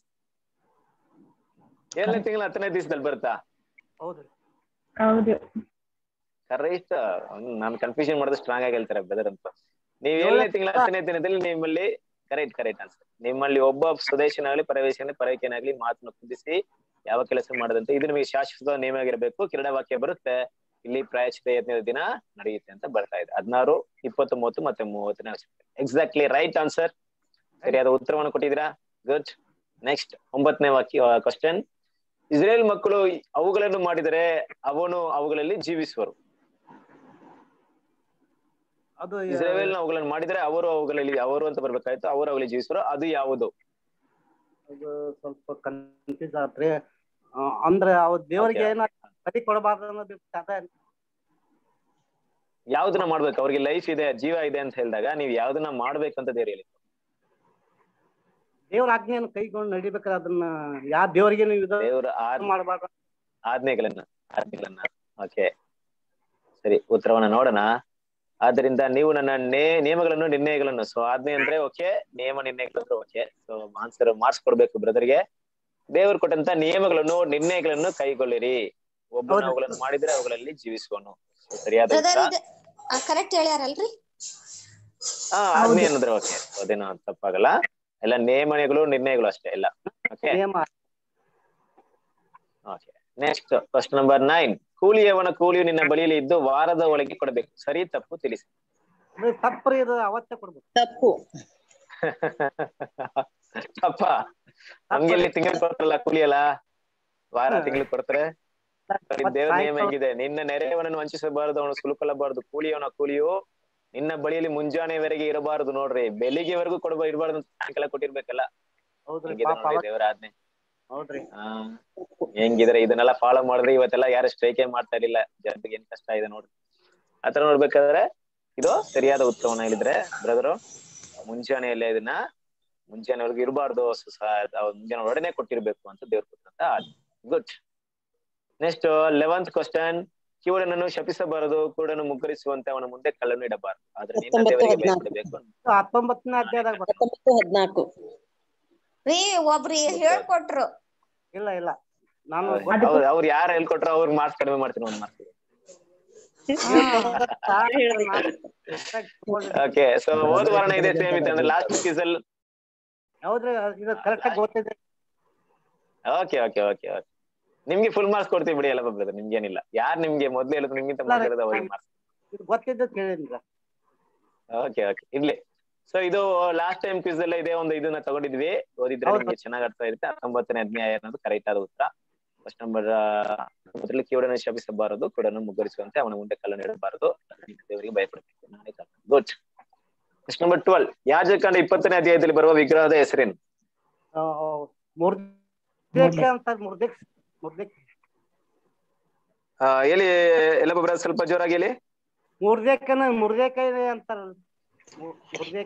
Speaker 1: ಏಳನೇ ತಿಂಗಳ ಹತ್ತನೇ ದಿವಸದಲ್ಲಿ ಬರುತ್ತಾ
Speaker 8: ಹೌದ್ರಿ
Speaker 4: ಹೌದು
Speaker 1: ಕರೆಕ್ಟ್ ನಾನು ಕನ್ಫ್ಯೂಷನ್ ಮಾಡಿದ್ರೆ ಸ್ಟ್ರಾಂಗ್ ಆಗಿ ಹೇಳ್ತಾರೆ ಬ್ರದರ್ ಅಂತ ನೀವು ಏಳನೇ ತಿಂಗಳ ಹತ್ತನೇ ದಿನದಲ್ಲಿ ನಿಮ್ಮಲ್ಲಿ ಕರೆಕ್ಟ್ ಕರೆಕ್ಟ್ ಆನ್ಸರ್ ನಿಮ್ಮಲ್ಲಿ ಒಬ್ಬ ಸ್ವದೇಶನಾಗ್ಲಿ ಪರವೇಶನಾಗ್ಲಿ ಪರವೇಶನಾಗ್ಲಿ ಮಾತನ್ನು ಕುದಿಸಿ ಯಾವ ಕೆಲಸ ಮಾಡದಂತೆ ಇದು ನಿಮಗೆ ಶಾಶ್ವತ ನೇಮ ಆಗಿರಬೇಕು ಕಿರಣ ವಾಕ್ಯ ಬರುತ್ತೆ ಇಲ್ಲಿ ಪ್ರಾಯಶ್ಚಿತ ಯಜ್ಞದ ದಿನ ನಡೆಯುತ್ತೆ ಅಂತ ಬರ್ತಾ ಇದೆ ಹದಿನಾರು ಇಪ್ಪತ್ತು ಮೂವತ್ತು ಮತ್ತೆ ಮೂವತ್ತನೇ ಎಕ್ಸಾಕ್ಟ್ಲಿ ರೈಟ್ ಆನ್ಸರ್ ಸರಿಯಾದ ಉತ್ತರವನ್ನು ಕೊಟ್ಟಿದ್ದೀರಾ ಗುಡ್ ನೆಕ್ಸ್ಟ್ ಒಂಬತ್ತನೇ ವಾಕ್ಯ ಕ್ವಶನ್ ಇಸ್ರೇಲ್ ಮಕ್ಕಳು ಅವುಗಳನ್ನು ಮಾಡಿದರೆ ಅವನು ಅವುಗಳಲ್ಲಿ ಜೀವಿಸುವರು
Speaker 8: ಅದು
Speaker 1: ಇಸ್ರೇಲ್ ಅವುಗಳನ್ನು ಮಾಡಿದರೆ ಅವರು ಅವುಗಳಲ್ಲಿ ಅವರು ಅಂತ ಬರ್ಬೇಕಾಯ್ತು ಅವರು ಅವುಗಳಲ್ಲಿ ಜೀವಿಸುವರು ಅದು ಯಾವುದು
Speaker 8: ಅದು ಸ್ವಲ್ಪ ಕನ್ಫ್ಯೂಸ್ ಆತ್ರಿ ಆ, ಅಂದ್ರೆ ಅವ್ ದೇವರಿಗೆ
Speaker 1: Okay.
Speaker 8: ಏನ ಬಲಿ ಕೊಡಬಾರ್ದು ಅನ್ನೋದು ಕಥ
Speaker 1: ಯಾವ್ದನ್ನ ಮಾಡ್ಬೇಕು ಅವ್ರಿಗೆ ಲೈಫ್ ಇದೆ ಜೀವ ಇದೆ ಅಂತ ಹೇಳಿದಾಗ ನೀವು ಯಾವ್ದನ್ನ ಮಾಡ್ಬೇಕಂತ ದೇವ್ರು ಹೇಳಿ
Speaker 8: ದೇವ್ರ ಆಜ್ಞೆಯನ್ನು ಕೈಗೊಂಡು ನಡಿಬೇಕಾದ್ರೆ ಅದನ್ನ ಯಾವ ದೇವರಿಗೆ ನೀವು ಇದು
Speaker 1: ದೇವ್ರ ಆದ್
Speaker 8: ಮಾಡಬಾರ್ದು
Speaker 1: ಆಜ್ಞೆಗಳನ್ನ ಆಜ್ಞೆಗಳನ್ನ ಓಕೆ ಸರಿ ಉತ್ತರವನ್ನ ನೋಡೋಣ ಆದ್ರಿಂದ ನೀವು ನನ್ನ ನೇ ನಿಯಮಗಳನ್ನು ನಿರ್ಣಯಗಳನ್ನು ಸೊ ಆಜ್ಞೆ ಅಂದ್ರೆ ಓಕೆ ನಿಯಮ ನಿರ್ಣಯಗಳು ಓಕೆ ಸೊ ಆನ್ಸರ್ ಮಾರ್ಕ್ಸ್ ಕೊಡ್ಬೇಕು ಬ್ರದರ್ಗೆ ದೇವರು ಕೊಟ್ಟಂತ ನಿಯಮಗಳನ್ನು ನಿರ್ಣಯಗಳನ್ನು ಕೈಗೊಳ್ಳಿರಿ ಒಬ್ಬನ
Speaker 8: ಹೌದು.
Speaker 1: ಅವುಗಳನ್ನು ಮಾಡಿದ್ರೆ ಅವುಗಳಲ್ಲಿ ಜೀವಿಸುವನು So, ಸರಿಯಾದ
Speaker 2: ಬ್ರದರ್
Speaker 1: ಉತ್ತರ
Speaker 2: ಇದು ಕರೆಕ್ಟ್ ಹೇಳ್ಯಾರಲ್ರಿ
Speaker 1: ಹಾ ಆಜ್ಞೆ ಅನ್ನೋದ್ರೆ ಓಕೆ ಅದೇನೋ ತಪ್ಪಾಗಲ್ಲ ಎಲ್ಲ ನೇಮನೆಗಳು ನಿರ್ಣಯಗಳು ಅಷ್ಟೇ ಎಲ್ಲ ಓಕೆ
Speaker 8: ನಿಯಮ
Speaker 1: okay next question number nine ಕೂಲಿಯವನ ಕೂಲಿಯು ನಿನ್ನ ಬಳಿಯಲ್ಲಿ ಇದ್ದು ವಾರದ ಒಳಗೆ ಕೊಡಬೇಕು ಸರಿ ತಪ್ಪು ತಿಳಿಸಿ
Speaker 8: ಇದು ತಪ್ಪ್ರಿ ಇದು ಅವತ್ತೇ ಕೊಡ್ಬೇಕು
Speaker 3: ತಪ್ಪು
Speaker 1: ಅಪ್ಪ ನಮ್ಗೆ ಇಲ್ಲಿ ತಿಂಗಳು ಕೊಡ್ತಾರಲ್ಲ ಕೂಲಿ ಅಲ್ಲ ವಾರ ತಿಂಗಳು ಕೊಡ್ತಾರೆ ನೋಡಿ, ದೇವ್ರ ನಿಯಮ ಹೇಗಿದೆ ನಿನ್ನ ನೆರೆಯವನನ್ನು ವಂಚಿಸಬಾರದು ಅವನು ಸುಲುಕಲಬಾರದು ಕೂಲಿಯವನ ಕೂಲಿಯು ನಿನ್ನ ಬಳಿಯಲ್ಲಿ ಮುಂಜಾನೆವರೆಗೆ ಇರಬಾರದು ನೋಡ್ರಿ ಬೆಳಿಗ್ಗೆವರೆಗೂ ಕೊಡಬ ಇರಬಾರ್ದು ಅಂತ ಸಾಯಂಕಾಲ ಕೊಟ್ಟಿರ್ಬೇಕಲ್ಲ
Speaker 8: ಹೌದ್ರಿ
Speaker 1: ಹೆಂಗಿದೆ
Speaker 8: ಪಾಪ
Speaker 1: ನೋಡ್ರಿ
Speaker 8: ಅವಾಗ
Speaker 1: ದೇವರ ಆಜ್ಞೆ
Speaker 8: ಹೌದ್ರಿ
Speaker 1: ಆ ಹೆಂಗಿದ್ರೆ ಇದನ್ನೆಲ್ಲ ಫಾಲೋ ಮಾಡಿದ್ರೆ ಇವತ್ತೆಲ್ಲ ಯಾರು ಸ್ಟ್ರೈಕೇ ಮಾಡ್ತಾ ಇರ್ಲಿಲ್ಲ ಜನರಿಗೆ ಏನ್ ಕಷ್ಟ ಇದೆ ನೋಡ್ರಿ ಆತರ ನೋಡ್ಬೇಕಾದ್ರೆ ಇದು ಸರಿಯಾದ ಉತ್ತರವನ್ನ ಹೇಳಿದ್ರೆ ಬ್ರದರು ಮುಂಜಾನೆಯಲ್ಲೇ ಇದನ್ನ ಮುಂಜಾನೆವರೆಗೂ ಇರಬಾರ್ದು ಮುಂಜಾನೆ ಒಡನೆ ಕೊಟ್ಟಿರ್ಬೇಕು ಅಂತ ದೇವ್ರು ಕೊಟ್ಟಂತ ಗುಡ್ ನೆಕ್ಸ್ಟ್ ಲೆವೆಂತ್ ಕ್ವಶನ್ ಕಿವುಡನನ್ನು ಶಪಿಸಬಾರದು ಕೂಡನು ಮುಗ್ಗರಿಸುವಂತೆ ಅವನ ಮುಂದೆ ಕಲ್ಲನ್ನು ಇಡಬಾರದು ಆದ್ರೆ ನಿನ್ನ
Speaker 7: ಹತ್ತೊಂಬತ್ತು
Speaker 1: ದೇವರಿಗೆ
Speaker 7: ಹದ್ನಾಲ್ಕು.
Speaker 1: ಭಯಪಡಬೇಕು
Speaker 8: ಹತ್ತೊಂಬತ್ತನೇ ಅಧ್ಯಾಯದಾಗ ಬರ್ತದೆ.
Speaker 7: ಹತ್ತೊಂಬತ್ತು ಹದ್ನಾಲ್ಕು
Speaker 2: ರೀ ಒಬ್ರು ಹೇಳ್ಕೊಟ್ರು
Speaker 8: ಇಲ್ಲ ಇಲ್ಲ ನಾನು
Speaker 1: ಅವ್ರು ಅವ್ರು ಯಾರು ಹೇಳ್ಕೊಟ್ರು ಅವ್ರಿಗೆ ಮಾರ್ಕ್ಸ್ ಕಡಿಮೆ ಮಾಡ್ತೀನಿ ಒಂದ್ ಮಾರ್ಕ್ಸ್ ಓಕೆ ಸೊ ಹೋದ ವಾರನ ಇದೆ ಸೇಮ್ ಇತ್ತು ಅಂದ್ರೆ ಲಾಸ್ಟ್ ಸೀಸನ್
Speaker 8: ಹೌದ್ರಿ ಇದು ಕರೆಕ್ಟ್ ಆಗಿ ಗೊತ್ತಿದೆ
Speaker 1: ಓಕೆ ಓಕೆ ಓಕೆ ಓಕೆ ನಿಮ್ಗೆ ಫುಲ್ ಮಾರ್ಕ್ಸ್ ಕೊಡ್ತೀವಿ ಬಿಡಿ ಎಲ್ಲ ಬ್ರದರ್ ನಿಮ್ಗೇನಿಲ್ಲ ಯಾರು ನಿಮ್ಗೆ ಮೊದ್ಲು ಹೇಳಿದ್ರು ನಿಮ್ಗಿಂತ ಮೊದ್ಲು ಹೇಳಿದ್ರು ಅವ್ರಿಗೆ ಮಾರ್ಕ್ಸ್
Speaker 8: ಇದು ಗೊತ್ತಿದ್ದು ಕೇಳಿದ್ರಿ
Speaker 1: ಓಕೆ ಓಕೆ ಇರ್ಲಿ ಸೊ ಇದು ಲಾಸ್ಟ್ ಟೈಮ್ ಕ್ವಿಸ್ ಎಲ್ಲ ಇದೇ ಒಂದು ಇದನ್ನ ತಗೊಂಡಿದ್ವಿ ಓದಿದ್ರೆ
Speaker 8: ಹೌದು.
Speaker 1: ನಿಮ್ಗೆ ಚೆನ್ನಾಗಿ ಅರ್ಥ ಇರುತ್ತೆ ಹತ್ತೊಂಬತ್ತನೇ ಅಧ್ಯಾಯ ಅನ್ನೋದು ಕರೆಕ್ಟ್ ಆದ ಉತ್ತರ ಫಸ್ಟ್ ನಂಬರ್ ಮೊದಲು ಕಿವುಡನ್ನು ಶಪಿಸಬಾರದು ಕಿವುಡನ್ನು ಮುಗ್ಗರಿಸುವಂತೆ ಅವನ ಮುಂದೆ ಕಲ್ಲನ್ನು ಇಡಬಾರದು ದೇವರಿಗೆ ಭಯಪಡಬೇಕು ನಾನೇ ಗುಡ್ ಫಸ್ಟ್ ನಂಬರ್ ಟ್ವೆಲ್ ಯಾಜಕಂಡ ಇಪ್ಪತ್ತನೇ ಅಧ್ಯಾಯದಲ್ಲಿ ಬರುವ ವಿಗ್ರಹದ ಹೆಸರೇನು
Speaker 8: ಮುರ್ದೇಕ್ ಅಂತಾರ ಮುರ್ದೇಕ್ ಮುರ್ದೇಕ್
Speaker 1: ಆ, ಹೇಳಿ ಎಲ್ಲ ಬ್ರದರ್ ಸ್ವಲ್ಪ ಜೋರಾಗಿ ಹೇಳಿ
Speaker 8: ಮುರ್ದೇಕನ ಮುರ್ದೇಕ ಅಂತಾರ ಮುರ್ದೇಕ್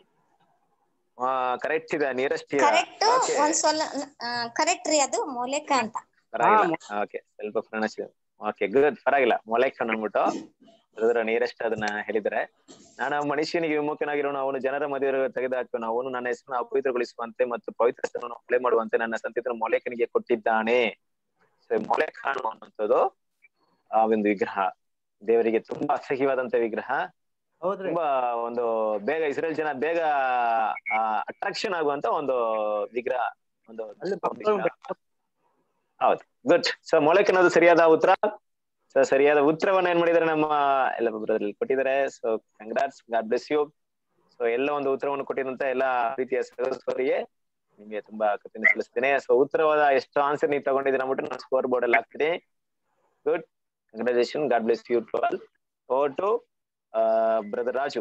Speaker 1: ಕರೆಕ್ಟ್ ಇದೆ ನಿಯರೆಸ್ಟ್
Speaker 2: ಕರೆಕ್ಟ್ ಒಂದ್ ಸಲ ಕರೆಕ್ಟ್ ರೀ ಅದು ಮೌಲಿಕ ಅಂತ
Speaker 1: ಓಕೆ ಸ್ವಲ್ಪ ಪ್ರೊನೌನ್ಸ್ ಓಕೆ ಗುಡ್ ಪರವಾಗಿಲ್ಲ ಮೊಲೆಕ್ ಅಂದ್ಬಿಟ್ಟು ಬ್ರದರ್ ನಿಯರೆಸ್ಟ್ ಅದನ್ನ ಹೇಳಿದ್ರೆ ನಾನು ಆ ಮನುಷ್ಯನಿಗೆ ವಿಮುಖನಾಗಿರೋನು ಅವನು ಜನರ ಮಧ್ಯೆ ತೆಗೆದುಹಾಕನು ಅವನು ನನ್ನ ಹೆಸರನ್ನು ಅಪವಿತ್ರಗೊಳಿಸುವಂತೆ ಮತ್ತು ಪವಿತ್ರ ಹೆಸರನ್ನು ಅಪ್ಲೈ ಮಾಡುವಂತೆ ನನ್ನ ಸಂತಿತರ ಮೊಲೆಕನಿಗೆ ಕೊಟ್ಟಿದ್ದಾನೆ ಸೊ ಮೊಲೆಕ ಅನ್ನುವಂಥದ್ದು ಆ ಒಂದು ವಿಗ್ರಹ ದೇವರಿಗೆ ತುಂಬಾ ಅಸಹ್ಯವಾದಂತ ವಿಗ್ರಹ
Speaker 8: ಹೌದ್ರಿ
Speaker 1: ತುಂಬಾ ಒಂದು ಬೇಗ ಇಸ್ರೇಲ್ ಜನ ಬೇಗ ಅಟ್ರಾಕ್ಷನ್ ಆಗುವಂತ ಒಂದು ವಿಗ್ರಹ ಒಂದು
Speaker 8: ಅಲ್ಲಿ
Speaker 1: ಒಂದು
Speaker 8: ಭಕ್ತರು
Speaker 1: ವಿಗ್ರಹ. ಹೌದು ಗುಡ್ ಸೊ ಮೊಳಕೆ ಅನ್ನೋದು ಸರಿಯಾದ ಉತ್ತರ ಸೊ ಸರಿಯಾದ ಉತ್ತರವನ್ನ ಏನ್ ಮಾಡಿದಾರೆ ನಮ್ಮ ಎಲ್ಲ ಬ್ರದರ್ ಕೊಟ್ಟಿದ್ದಾರೆ so congrats God bless you so ಎಲ್ಲ ಒಂದು ಉತ್ತರವನ್ನು ಕೊಟ್ಟಿದಂತ ಎಲ್ಲ ಪ್ರೀತಿಯ ಸಹೋದರಿಗೆ ನಿಮ್ಗೆ ತುಂಬಾ ಕೃತಜ್ಞತೆ ಸಲ್ಲಿಸ್ತೇನೆ ಸೊ ಉತ್ತರವಾದ ಎಷ್ಟು ಆನ್ಸರ್ ನೀವು ತಗೊಂಡಿದ್ದೀರ ಅಂದ್ಬಿಟ್ಟು ನಾನು ಸ್ಕೋರ್ ಬೋರ್ಡ್ ಅಲ್ಲಿ ಹಾಕ್ತೀನಿ good congratulation God bless you to all over to brother Raju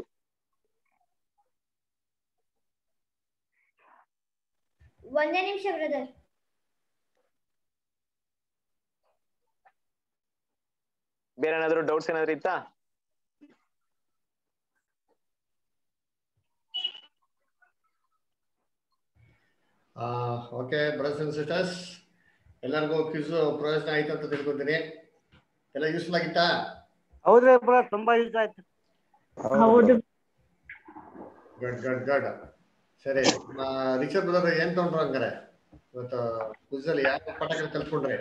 Speaker 9: ಒಂದೇ ನಿಮಿಷ ಬ್ರದರ್
Speaker 1: ಬೇರೆ ಏನಾದ್ರು ಡೌಟ್ಸ್ ಏನಾದ್ರು ಇತ್ತಾ
Speaker 10: ಓಕೆ ಬ್ರದರ್ಸ್ ಅಂಡ್ ಸಿಸ್ಟರ್ಸ್ ಎಲ್ಲರಿಗೂ ಕ್ವಿಸ್ ಪ್ರಯೋಜನ ಆಯ್ತು ಅಂತ ತಿಳ್ಕೊತೀನಿ ಎಲ್ಲ ಯೂಸ್ಫುಲ್ ಆಗಿತ್ತಾ
Speaker 8: ಹೌದ್ರಿ ಬ್ರ ತುಂಬಾ ಯೂಸ್ ಆಯ್ತು
Speaker 4: ಹೌದು
Speaker 10: ಗುಡ್ ಗುಡ್ ಗುಡ್ ಸರಿ ರಿಕ್ಷರ್ ಬ್ರದರ್ ಏನ್ ತಗೊಂಡ್ರು ಹಂಗಾರೆ ಇವತ್ತು ಕ್ವಿಸ್ ಅಲ್ಲಿ ಯಾವ ಪಾಠಗಳು ಕಲ್ತ್ಕೊಂಡ್ರಿ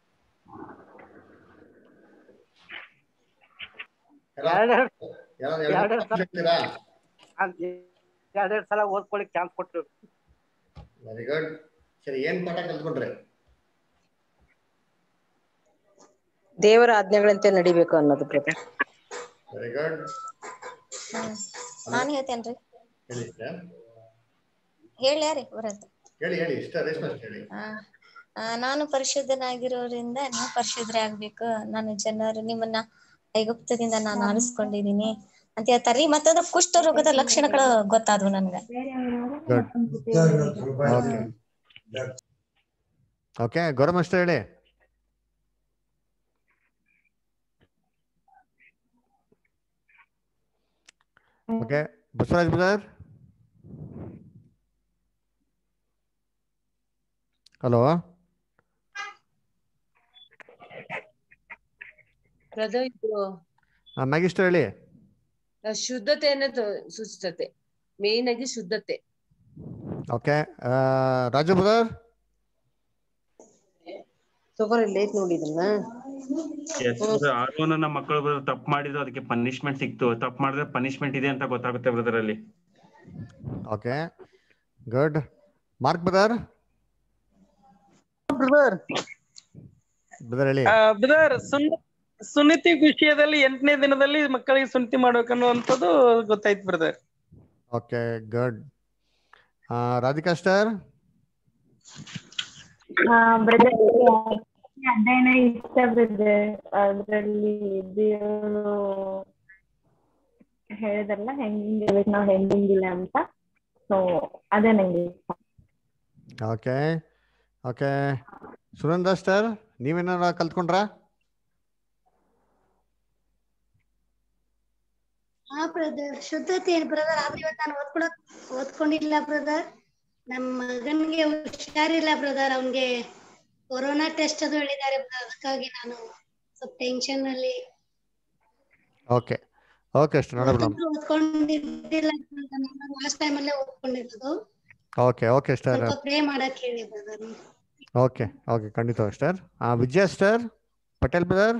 Speaker 8: ಎರಡೆರಡು
Speaker 10: ಯಾರು
Speaker 8: ಎರಡೆರಡು ಸಲ
Speaker 10: ಹೇಳ್ತೀರಾ
Speaker 8: ಎರಡೆರಡು ಸಲ ಓದ್ಕೊಳಿಕ್ ಚಾನ್ಸ್ ಕೊಟ್ರು
Speaker 10: ವೆರಿ ಗುಡ್ ಸರಿ ಏನ್ ಪಾಠ ಕಲ್ತ್ಕೊಂಡ್ರಿ
Speaker 7: ದೇವರ ಆಜ್ಞೆಗಳಂತೆ ನಡಿಬೇಕು ಅನ್ನೋದು ಬ್ರದರ್
Speaker 10: ವೆರಿ ಗುಡ್
Speaker 2: ನಾನ್ ಹೇಳ್ತೇನ್ರಿ
Speaker 10: ಹೇಳಿ sir.
Speaker 2: ಹೇಳ್ಯಾರಿ ಬರತ್
Speaker 10: ಹೇಳಿ ಹೇಳಿ ಇಷ್ಟ ರೇಷ್ಮೆ ಹೇಳಿ
Speaker 2: ಆ, ನಾನು ಪರಿಶುದ್ಧನಾಗಿರೋದ್ರಿಂದ ನೀವು ಪರಿಶುದ್ಧರೇ ಆಗ್ಬೇಕು ನಾನು ಜನರು ನಿಮ್ಮನ್ನ ಐಗುಪ್ತದಿಂದ ನಾನು ಆರಿಸ್ಕೊಂಡಿದೀನಿ ಅಂತ ಹೇಳ್ತಾರ್ರಿ ಮತ್ತದ ಕುಷ್ಠ ರೋಗದ ಲಕ್ಷಣಗಳು ಗೊತ್ತಾದ್ವು ನನ್ಗ
Speaker 10: ಓಕೆ ಓಕೆ ಗೌರವ ಅಷ್ಟೇ ಹೇಳಿ okay Basavaraj brother hello
Speaker 11: brother ಇದು
Speaker 10: ಮ್ಯಾಗಿಸ್ಟರ್ ಹೇಳಿ
Speaker 11: ಆ, ಶುದ್ಧತೆಯನ್ನ ತೋ- ಸೂಚಿಸುತ್ತೆ ಮೇನ್ ಆಗಿ ಶುದ್ಧತೆ
Speaker 10: ಓಕೆ ರಾಜು ಬ್ರದರ್
Speaker 7: ತಗೋರಿ ಲೇಟ್ ನೋಡಿದನ್ನ
Speaker 12: ಆರೋನನ ಮಕ್ಕಳು ಬ್ರದರ್ ತಪ್ಪು ಮಾಡಿದ್ರು ಅದಕ್ಕೆ ಪನಿಷ್ಮೆಂಟ್ ಸಿಕ್ತು ತಪ್ಪು ಮಾಡಿದ್ರೆ ಪನಿಷ್ಮೆಂಟ್ ಇದೆ ಅಂತ ಗೊತ್ತಾಗುತ್ತೆ ಬ್ರದರ್ ಅಲ್ಲಿ
Speaker 10: okay good mark brother
Speaker 13: brother
Speaker 10: brother ಹೇಳಿ
Speaker 13: ಬ್ರದರ್ ಸುನ್ ಸುನ್ನತಿ ವಿಷಯದಲ್ಲಿ ಎಂಟನೇ ದಿನದಲ್ಲಿ ಮಕ್ಕಳಿಗೆ ಸುನ್ನತಿ ಮಾಡ್ಬೇಕನ್ನುವಂಥದ್ದು ಗೊತ್ತಾಯ್ತು ಬ್ರದರ್
Speaker 10: ಓಕೆ ಗುಡ್
Speaker 14: ಆ, ರಾಧಿಕಾ ಸ್ಟಾರ್
Speaker 4: ಬ್ರದರ್ ಅಧ್ಯಯನ ಇಷ್ಟ ಬ್ರದರ್ ಅದ್ರಲ್ಲಿ ದೇವರು ಹೇಳಿದ್ರಲ್ಲ ಹೆಂಗಿರ್ಬೇಕು ನಾವು ಹೆಂಗಿಂಗಿಲ್ಲ ಅಂತ ಸೊ ಅದೇ ನಂಗೆ ಇಷ್ಟ
Speaker 14: ಓಕೆ ಓಕೆ ಸುನಂದ ಸ್ಟಾರ್ ನೀವೇನಾರ ಕಲ್ತ್ಕೊಂಡ್ರಾ
Speaker 15: ಹಾ ಬ್ರದರ್ ಶುದ್ಧತೆ ಬ್ರದರ್ ಆದ್ರೆ ಇವತ್ತು ನಾನು ಓದ್ಕೊಳಕ್ ಓದ್ಕೊಂಡಿಲ್ಲ ಬ್ರದರ್ ನಮ್ಮ ಮಗನ್ಗೆ ಹುಷಾರಿಲ್ಲ ಬ್ರದರ್ ಅವನ್ಗೆ ಕೊರೋನಾ ಟೆಸ್ಟ್ ಅದು ಹೇಳಿದ್ದಾರೆ brother. ಅದಕ್ಕಾಗಿ ನಾನು ಸ್ವಲ್ಪ ಟೆನ್ಷನ್ ಅಲ್ಲಿ
Speaker 14: ಓಕೆ ಓಕೆ ಅಷ್ಟು ನೋಡ ಮೇಡಮ್
Speaker 15: ಓದ್ಕೊಂಡಿದ್ದಿಲ್ಲ ಲಾಸ್ಟ್ ಟೈಮ್ ಅಲ್ಲೇ ಓದ್ಕೊಂಡಿರೋದು
Speaker 14: ಓಕೆ ಓಕೆ ಸ್ಟಾರ್
Speaker 15: ಸ್ವಲ್ಪ ಪ್ರೇ ಮಾಡಕ್ ಹೇಳಿ ಬ್ರದರ್
Speaker 14: ಓಕೆ ಓಕೆ ಖಂಡಿತ star Vijaya star Patel brother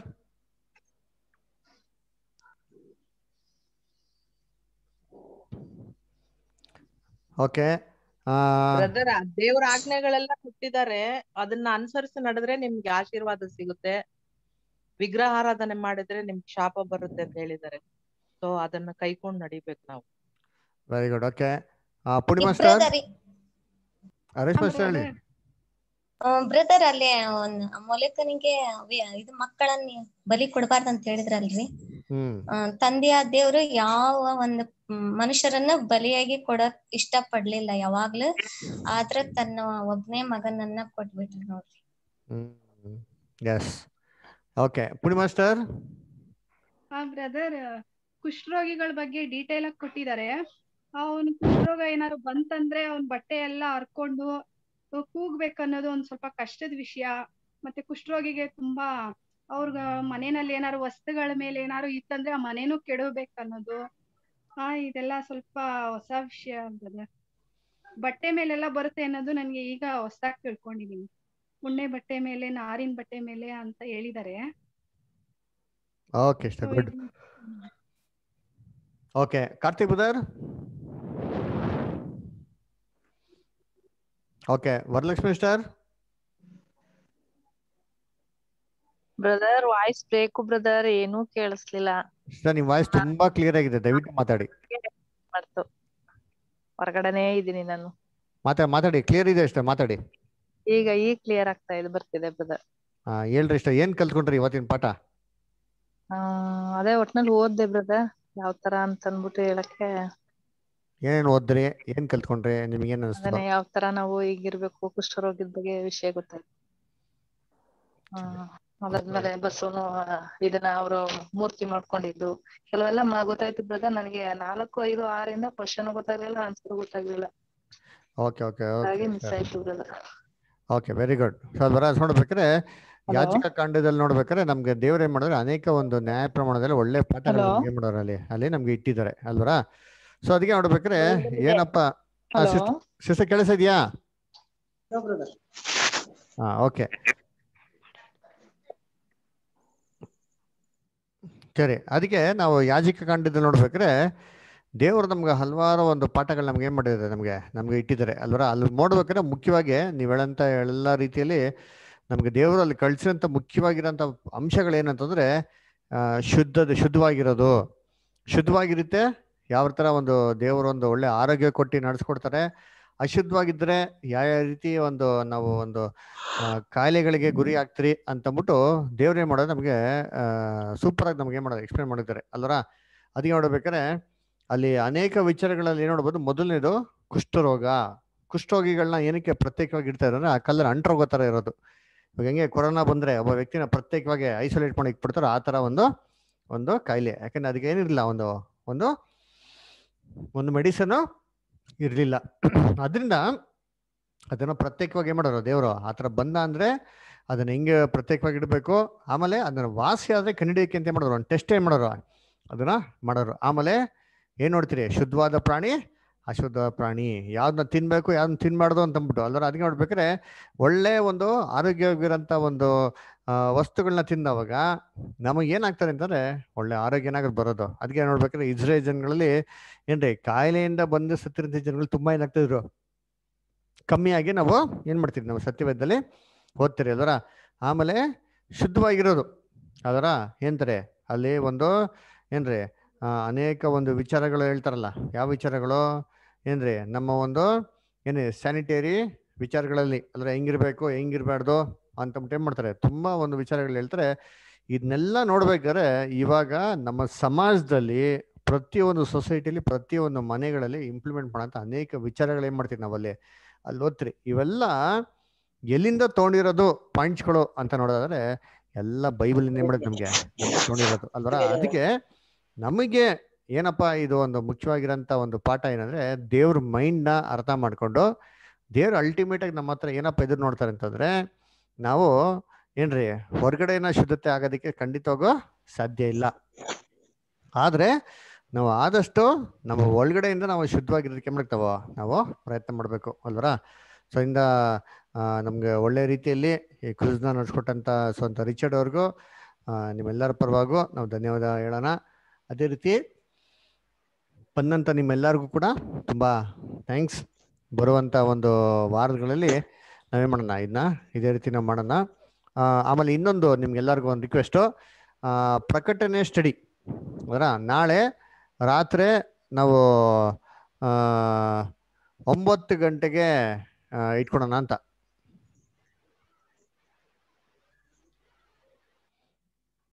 Speaker 14: okay
Speaker 16: brother ದೇವ್ರ ಆಜ್ಞೆಗಳೆಲ್ಲ ಕೊಟ್ಟಿದ್ದಾರೆ ಅದನ್ನ ಅನುಸರಿಸಿ ನಡೆದ್ರೆ ನಿಮ್ಗೆ ಆಶೀರ್ವಾದ ಸಿಗುತ್ತೆ ವಿಗ್ರಹಾರಾಧನೆ ಮಾಡಿದ್ರೆ ನಿಮ್ಗೆ ಶಾಪ ಬರುತ್ತೆ ಅಂತ ಹೇಳಿದ್ದಾರೆ ಸೊ ಅದನ್ನ ಕೈಕೊಂಡ್ ನಡಿಬೇಕು ನಾವು
Speaker 14: very good okay Purnima star
Speaker 2: brother
Speaker 14: Reshma star ಹೇಳಿ
Speaker 2: ಬ್ರದರ್ ಅಲ್ಲಿ ಒಂದ್ ಮೊಲೆಕನಿಗೆ ವಿ- ಇದು ಮಕ್ಕಳನ್ನ ಬಲಿ ಕೊಡಬಾರ್ದು ಅಂತ ಹೇಳಿದ್ರಲ್ರಿ
Speaker 14: ಹ್ಮ್
Speaker 2: ಆ, ತಂದೆಯ ದೇವ್ರು ಯಾವ ಒಂದು ಮ್, ಮನುಷ್ಯರನ್ನ ಬಲಿಯಾಗಿ ಕೊಡಕ್ ಇಷ್ಟ ಪಡ್ಲಿಲ್ಲ ಯಾವಾಗ್ಲೂ ಆದ್ರ ತನ್ನ ಒಬ್ನೇ ಮಗನನ್ನ ಕೊಟ್ಬಿಟ್ರು ನೋಡ್ರಿ
Speaker 14: hmm yes okay Purnima star
Speaker 17: ಹಾ ಬ್ರದರ್ ಕುಷ್ಠರೋಗಿಗಳ ಬಗ್ಗೆ ಡೀಟೇಲ್ ಆಗಿ ಕೊಟ್ಟಿದ್ದಾರೆ ಅವನು ಕುಷ್ಠರೋಗ ಏನಾದ್ರು ಬಂತಂದ್ರೆ ಅವ್ನ ಬಟ್ಟೆ ಎಲ್ಲ ಹರ್ಕೊಂಡು ಕೂಗ್ಬೇಕು ಅನ್ನೋದು ಒಂದ್ ಸ್ವಲ್ಪ ಕಷ್ಟದ ವಿಷಯ ಮತ್ತೆ ಕುಷ್ಠರೋಗಿಗೆ ತುಂಬಾ ಅವ್ರ ಮನೆಯಲ್ಲಿ ಏನಾದ್ರು ವಸ್ತುಗಳ ಮೇಲೆ ಏನಾದ್ರು ಇತ್ತಂದ್ರೆ ಆ ಮನೇನು ಕೆಡಬೇಕು ಅನ್ನೋದು ಹಾ ಇದೆಲ್ಲ ಸ್ವಲ್ಪ ಹೊಸ ವಿಷಯ ಬ್ರದರ್ ಬಟ್ಟೆ ಮೇಲೆಲ್ಲ ಬರುತ್ತೆ ಅನ್ನೋದು ನನ್ಗೆ ಈಗ ಹೊಸದಾಗಿ ತಿಳ್ಕೊಂಡಿದೀನಿ ಉಣ್ಣೆ ಬಟ್ಟೆ ಮೇಲೆ ನಾರಿನ ಬಟ್ಟೆ ಮೇಲೆ ಅಂತ ಹೇಳಿದ್ದಾರೆ
Speaker 14: okay star good okay Karthik brother okay Varalakshmi star
Speaker 18: brother voice ಬೇಕು ಬ್ರದರ್ ಏನೂ ಕೇಳಿಸ್ಲಿಲ್ಲ
Speaker 14: ಸ್ಟಾರ್ ನಿಮ್ಮ ವಾಯ್ಸ್ ತುಂಬಾ ಕ್ಲಿಯರ್ ಆಗಿದೆ ದಯವಿಟ್ಟು ಮಾತಾಡಿ
Speaker 18: ಮಾಡ್ತು ಹೊರಗಡೆನೇ ಇದೀನಿ ನಾನು
Speaker 14: ಮಾತಾಡಿ ಮಾತಾಡಿ ಕ್ಲಿಯರ್ ಇದೆ ಅಷ್ಟೇ ಮಾತಾಡಿ
Speaker 18: ಈಗ ಈಗ ಕ್ಲಿಯರ್ ಆಗ್ತಾ ಇದೆ ಬರ್ತಿದೆ ಬ್ರದರ್
Speaker 14: ಆ, ಹೇಳ್ರಿ ಇಷ್ಟ ಏನ್ ಕಲ್ತ್ಕೊಂಡ್ರಿ ಇವತ್ತಿನ ಪಾಠ
Speaker 18: ಆ ಅದೇ ಒಟ್ನಲ್ಲಿ ಓದ್ದೆ ಬ್ರದರ್ ಯಾವ ತರ ಅಂತ ಅಂದ್ಬಿಟ್ಟು ಹೇಳಕ್ಕೆ
Speaker 14: ಏನೇನ್ ಓದ್ರಿ ಏನ್ ಕಲ್ತ್ಕೊಂಡ್ರಿ ನಿಮ್ಗೆ ಏನ್ ಅನಿಸ್ತು
Speaker 18: ಅದನ್ನೇ ಯಾವ ತರ ನಾವು ಈಗಿರ್ಬೇಕು ಕುಷ್ಠರೋಗದ ಬಗ್ಗೆ ವಿಷಯ ಗೊತ್ತಾಯ್ತು ಆ ಅದಾದ್ಮೇಲೆ ಬಸ್ಸನು ಇದನ್ನ ಅವರು ಮೂರ್ತಿ ಮಾಡ್ಕೊಂಡಿದ್ದು ಕೆಲವೆಲ್ಲ ಮ- ಗೊತ್ತಾಯ್ತು ಬ್ರದರ್ ನನಗೆ ನಾಲ್ಕು ಐದು ಆರಿಂದ ಕ್ವಶನ್ ಗೊತ್ತಾಗ್ಲಿಲ್ಲ ಆನ್ಸರ್ ಗೊತ್ತಾಗ್ಲಿಲ್ಲ
Speaker 14: ಓಕೆ ಓಕೆ
Speaker 18: ಹಾಗಾಗಿ
Speaker 14: ಓಕೆ
Speaker 18: ಮಿಸ್ ಆಯ್ತು brother
Speaker 14: okay very good so ಅದ್ ಬರ ನೋಡ್ಬೇಕಾದ್ರೆ ಯಾಚಕ ಕಾಂಡದಲ್ಲಿ ನೋಡ್ಬೇಕಾದ್ರೆ ನಮ್ಗೆ ದೇವ್ರ ಏನ್ ಮಾಡಿದ್ರೆ ಅನೇಕ ಒಂದು ನ್ಯಾಯ ಪ್ರಮಾಣದಲ್ಲಿ ಒಳ್ಳೆ ಪಾಠಗಳು
Speaker 18: Hello?
Speaker 14: ನಮ್ಗೆ ಏನ್ ಮಾಡೋರು ಅಲ್ಲಿ ಅಲ್ಲಿ ನಮ್ಗೆ ಇಟ್ಟಿದ್ದಾರೆ ಅಲ್ವರ ಸೊ ಅದಕ್ಕೆ ನೋಡ್ಬೇಕಾದ್ರೆ ಏನಪ್ಪ
Speaker 18: Hello?
Speaker 14: ಸಿಸ್ಟರ್ ಕೇಳಿಸಿದ್ಯಾ
Speaker 7: ಬ್ರದರ್
Speaker 14: ಹಾ ಓಕೆ ಸರಿ ಅದಕ್ಕೆ ನಾವು ಯಾಜಿಕ ಕಾಂಡದಲ್ಲಿ ನೋಡ್ಬೇಕಾದ್ರೆ ದೇವರು ನಮ್ಗೆ ಹಲವಾರು ಒಂದು ಪಾಠಗಳು ನಮ್ಗೆ ಏನ್ ಮಾಡಿದ್ದಾರೆ ನಮ್ಗೆ ನಮ್ಗೆ ಇಟ್ಟಿದ್ದಾರೆ ಅಲ್ವರ ಅಲ್ಲಿ ನೋಡ್ಬೇಕಾದ್ರೆ ಮುಖ್ಯವಾಗಿ ನೀವು ಹೇಳಂತ ಎಲ್ಲ ರೀತಿಯಲ್ಲಿ ನಮ್ಗೆ ದೇವರು ಅಲ್ಲಿ ಕಳ್ಸಿರೋಂಥ ಮುಖ್ಯವಾಗಿರೋಂಥ ಅಂಶಗಳು ಏನಂತಂದ್ರೆ ಆ, ಶುದ್ಧದ ಶುದ್ಧವಾಗಿರೋದು ಶುದ್ಧವಾಗಿರುತ್ತೆ ಯಾವ ತರ ಒಂದು ದೇವರು ಒಂದು ಒಳ್ಳೆ ಆರೋಗ್ಯ ಕೊಟ್ಟು ನಡೆಸ್ಕೊಡ್ತಾರೆ ಅಶುದ್ಧವಾಗಿದ್ರೆ ಯಾವ ಯಾವ ರೀತಿ ಒಂದು ನಾವು ಒಂದು ಆ, ಕಾಯಿಲೆಗಳಿಗೆ ಗುರಿ ಆಗ್ತೀರಿ ಅಂತಂದ್ಬಿಟ್ಟು ದೇವ್ರು ಏನ್ ಮಾಡೋದು ನಮಗೆ ಸೂಪರ್ ಆಗಿ ನಮ್ಗೆ ಏನ್ ಮಾಡೋದು ಎಕ್ಸ್ಪ್ಲೇನ್ ಮಾಡಿದ್ದಾರೆ ಅಲ್ವರ ಅದಕ್ಕೆ ನೋಡ್ಬೇಕಾದ್ರೆ ಅಲ್ಲಿ ಅನೇಕ ವಿಚಾರಗಳಲ್ಲಿ ಏನ್ ನೋಡ್ಬೋದು ಮೊದಲನೇದು ಕುಷ್ಠರೋಗ ಕುಷ್ಠರೋಗಿಗಳನ್ನ ಏನಕ್ಕೆ ಪ್ರತ್ಯೇಕವಾಗಿ ಇಡ್ತಾರೆ ಅಂದ್ರೆ ಆ ಕಲ್ಲರ್ ಅಂಟ್ರೋಗೋ ತರ ಇರೋದು ಇವಾಗ ಹೆಂಗೆ ಕೊರೋನಾ ಬಂದ್ರೆ ಒಬ್ಬ ವ್ಯಕ್ತಿನ ಪ್ರತ್ಯೇಕವಾಗಿ ಐಸೋಲೇಟ್ ಮಾಡಿ ಇಟ್ಬಿಡ್ತಾರೋ ಆ ತರ ಒಂದು ಒಂದು ಕಾಯಿಲೆ ಯಾಕಂದ್ರೆ ಅದಕ್ಕೆ ಏನಿರಲಿಲ್ಲ ಒಂದು ಒಂದು ಒಂದು ಮೆಡಿಸನ್ ಇರಲಿಲ್ಲ ಅದರಿಂದ ಅದನ್ನ ಪ್ರತ್ಯೇಕವಾಗಿ ಏನ್ ಮಾಡೋರು ದೇವರು ಆ ಥರ ಬಂದ ಅಂದ್ರೆ ಅದನ್ನ ಹೆಂಗೆ ಪ್ರತ್ಯೇಕವಾಗಿ ಇಡಬೇಕು ಆಮೇಲೆ ಅದನ್ನ ವಾಸಿ ಆದ್ರೆ ಕಂಡಿಡಿಯಕ್ಕೆ ಅಂತ ಏನ್ ಮಾಡೋರು ಒಂದು ಟೆಸ್ಟ್ ಏನ್ ಮಾಡೋರು ಅದನ್ನ ಮಾಡೋರು ಆಮೇಲೆ ಏನ್ ನೋಡ್ತೀರಿ ಶುದ್ಧವಾದ ಪ್ರಾಣಿ ಅಶುದ್ಧ ಪ್ರಾಣಿ ಯಾವ್ದನ್ನ ತಿನ್ಬೇಕು ಯಾವ್ದನ್ನ ತಿನ್ಬಾರ್ದು ಅಂತ ಅಂದ್ಬಿಟ್ಟು ಅಲ್ವರ ಅದಕ್ಕೆ ನೋಡ್ಬೇಕಾದ್ರೆ ಒಳ್ಳೆ ಒಂದು ಆರೋಗ್ಯವಾಗಿರೋಂಥ ಒಂದು ಆ, ವಸ್ತುಗಳನ್ನ ತಿಂದವಾಗ ನಮಗೆ ಏನಾಗ್ತಾರೆ ಅಂತಂದ್ರೆ ಒಳ್ಳೆ ಆರೋಗ್ಯ ಏನಾಗೋದು ಬರೋದು ಅದಕ್ಕೆ ನೋಡ್ಬೇಕಾದ್ರೆ ಇಸ್ರೇಲ್ ಜನಗಳಲ್ಲಿ ಏನ್ರಿ ಕಾಯಿಲೆಯಿಂದ ಬಂದು ಸತ್ತಿರಂತ ಜನಗಳು ತುಂಬಾ ಏನಾಗ್ತಿದ್ರು ಕಮ್ಮಿಯಾಗಿ ನಾವು ಏನ್ ಮಾಡ್ತೀವಿ ನಾವು ಸತ್ಯವೇದದಲ್ಲಿ ಓದ್ತೀರಿ ಅಲ್ವರ ಆಮೇಲೆ ಶುದ್ಧವಾಗಿರೋದು ಅದರ ಏನಂತಾರೆ ಅಲ್ಲಿ ಒಂದು ಏನ್ರಿ ಆ, ಅನೇಕ ಒಂದು ವಿಚಾರಗಳು ಹೇಳ್ತಾರಲ್ಲ ಯಾವ ವಿಚಾರಗಳು ಏನ್ರಿ ನಮ್ಮ ಒಂದು ಏನೇ ಸ್ಯಾನಿಟರಿ ವಿಚಾರಗಳಲ್ಲಿ ಅಂದ್ರೆ ಹೆಂಗಿರ್ಬೇಕು ಹೆಂಗಿರ್ಬಾರ್ದು ಅಂತ ಏನ್ ಮಾಡ್ತಾರೆ ತುಂಬಾ ಒಂದು ವಿಚಾರಗಳು ಹೇಳ್ತಾರೆ ಇದನ್ನೆಲ್ಲ ನೋಡ್ಬೇಕಾದ್ರೆ ಇವಾಗ ನಮ್ಮ ಸಮಾಜದಲ್ಲಿ ಪ್ರತಿಯೊಂದು ಸೊಸೈಟಿಲಿ ಪ್ರತಿಯೊಂದು ಮನೆಗಳಲ್ಲಿ ಇಂಪ್ಲಿಮೆಂಟ್ ಮಾಡೋಂಥ ಅನೇಕ ವಿಚಾರಗಳು ಏನ್ ಮಾಡ್ತೀವಿ ನಾವಲ್ಲಿ ಅಲ್ಲಿ ಓದ್ತೀರಿ ಇವೆಲ್ಲ ಎಲ್ಲಿಂದ ತೊಗೊಂಡಿರೋದು ಪಾಯಿಂಟ್ಸ್ಗಳು ಅಂತ ನೋಡೋದಾದ್ರೆ ಎಲ್ಲ ಬೈಬಲ್ ಏನ್ ಮಾಡೋದು ನಮ್ಗೆ ತೊಗೊಂಡಿರೋದು ಅಲ್ವರ ಅದಕ್ಕೆ ನಮಗೆ ಏನಪ್ಪಾ ಇದು ಒಂದು ಮುಖ್ಯವಾಗಿರೋಂಥ ಒಂದು ಪಾಠ ಏನಂದ್ರೆ ದೇವ್ರ ಮೈಂಡ್ ನ ಅರ್ಥ ಮಾಡ್ಕೊಂಡು ದೇವ್ರ ಅಲ್ಟಿಮೇಟ್ ಆಗಿ ನಮ್ಮ ಹತ್ರ ಏನಪ್ಪ ಎದುರು ನೋಡ್ತಾರೆ ಅಂತಂದ್ರೆ ನಾವು ಏನ್ರಿ ಹೊರಗಡೆನ ಶುದ್ಧತೆ ಆಗೋದಕ್ಕೆ ಖಂಡಿತವಾಗೂ ಸಾಧ್ಯ ಇಲ್ಲ ಆದ್ರೆ ನಾವು ಆದಷ್ಟು ನಮ್ಮ ಒಳಗಡೆಯಿಂದ ನಾವು ಶುದ್ಧವಾಗಿರೋದಕ್ಕೆ ಏನ್ ಮಾಡ್ತಾವ ನಾವು ಪ್ರಯತ್ನ ಮಾಡಬೇಕು ಅಲ್ವರ ಸೊ ಇಂದ ಆ, ನಮ್ಗೆ ಒಳ್ಳೆ ರೀತಿಯಲ್ಲಿ ಈ ಕ್ರೂಸ್ನ ನಡೆಸ್ಕೊಟ್ಟಂತ ಸ್ವಂತ ರಿಚರ್ಡ್ ಅವ್ರಿಗೂ ಆ, ನಿಮ್ಮೆಲ್ಲರ ಪರವಾಗೂ ನಾವು ಧನ್ಯವಾದ ಹೇಳೋಣ ಅದೇ ರೀತಿ ಬಂದಂತ ನಿಮ್ಮೆಲ್ಲರಿಗೂ ಕೂಡ ತುಂಬಾ ಥ್ಯಾಂಕ್ಸ್ ಬರುವಂತ ಒಂದು ವಾರಗಳಲ್ಲಿ ನಾವೇನ್ ಮಾಡೋಣ ಇದನ್ನ ಇದೇ ರೀತಿ ನಾವು ಮಾಡೋಣ ಆ, ಆಮೇಲೆ ಇನ್ನೊಂದು ನಿಮ್ಗೆಲ್ಲರಿಗೂ ಒಂದು ರಿಕ್ವೆಸ್ಟು ಪ್ರಕಟಣೆ ಸ್ಟಡಿ ಅದರ ನಾಳೆ ರಾತ್ರಿ ನಾವು ಆ, ಒಂಬತ್ತು ಗಂಟೆಗೆ ಆ, ಇಟ್ಕೊಳೋಣ ಅಂತ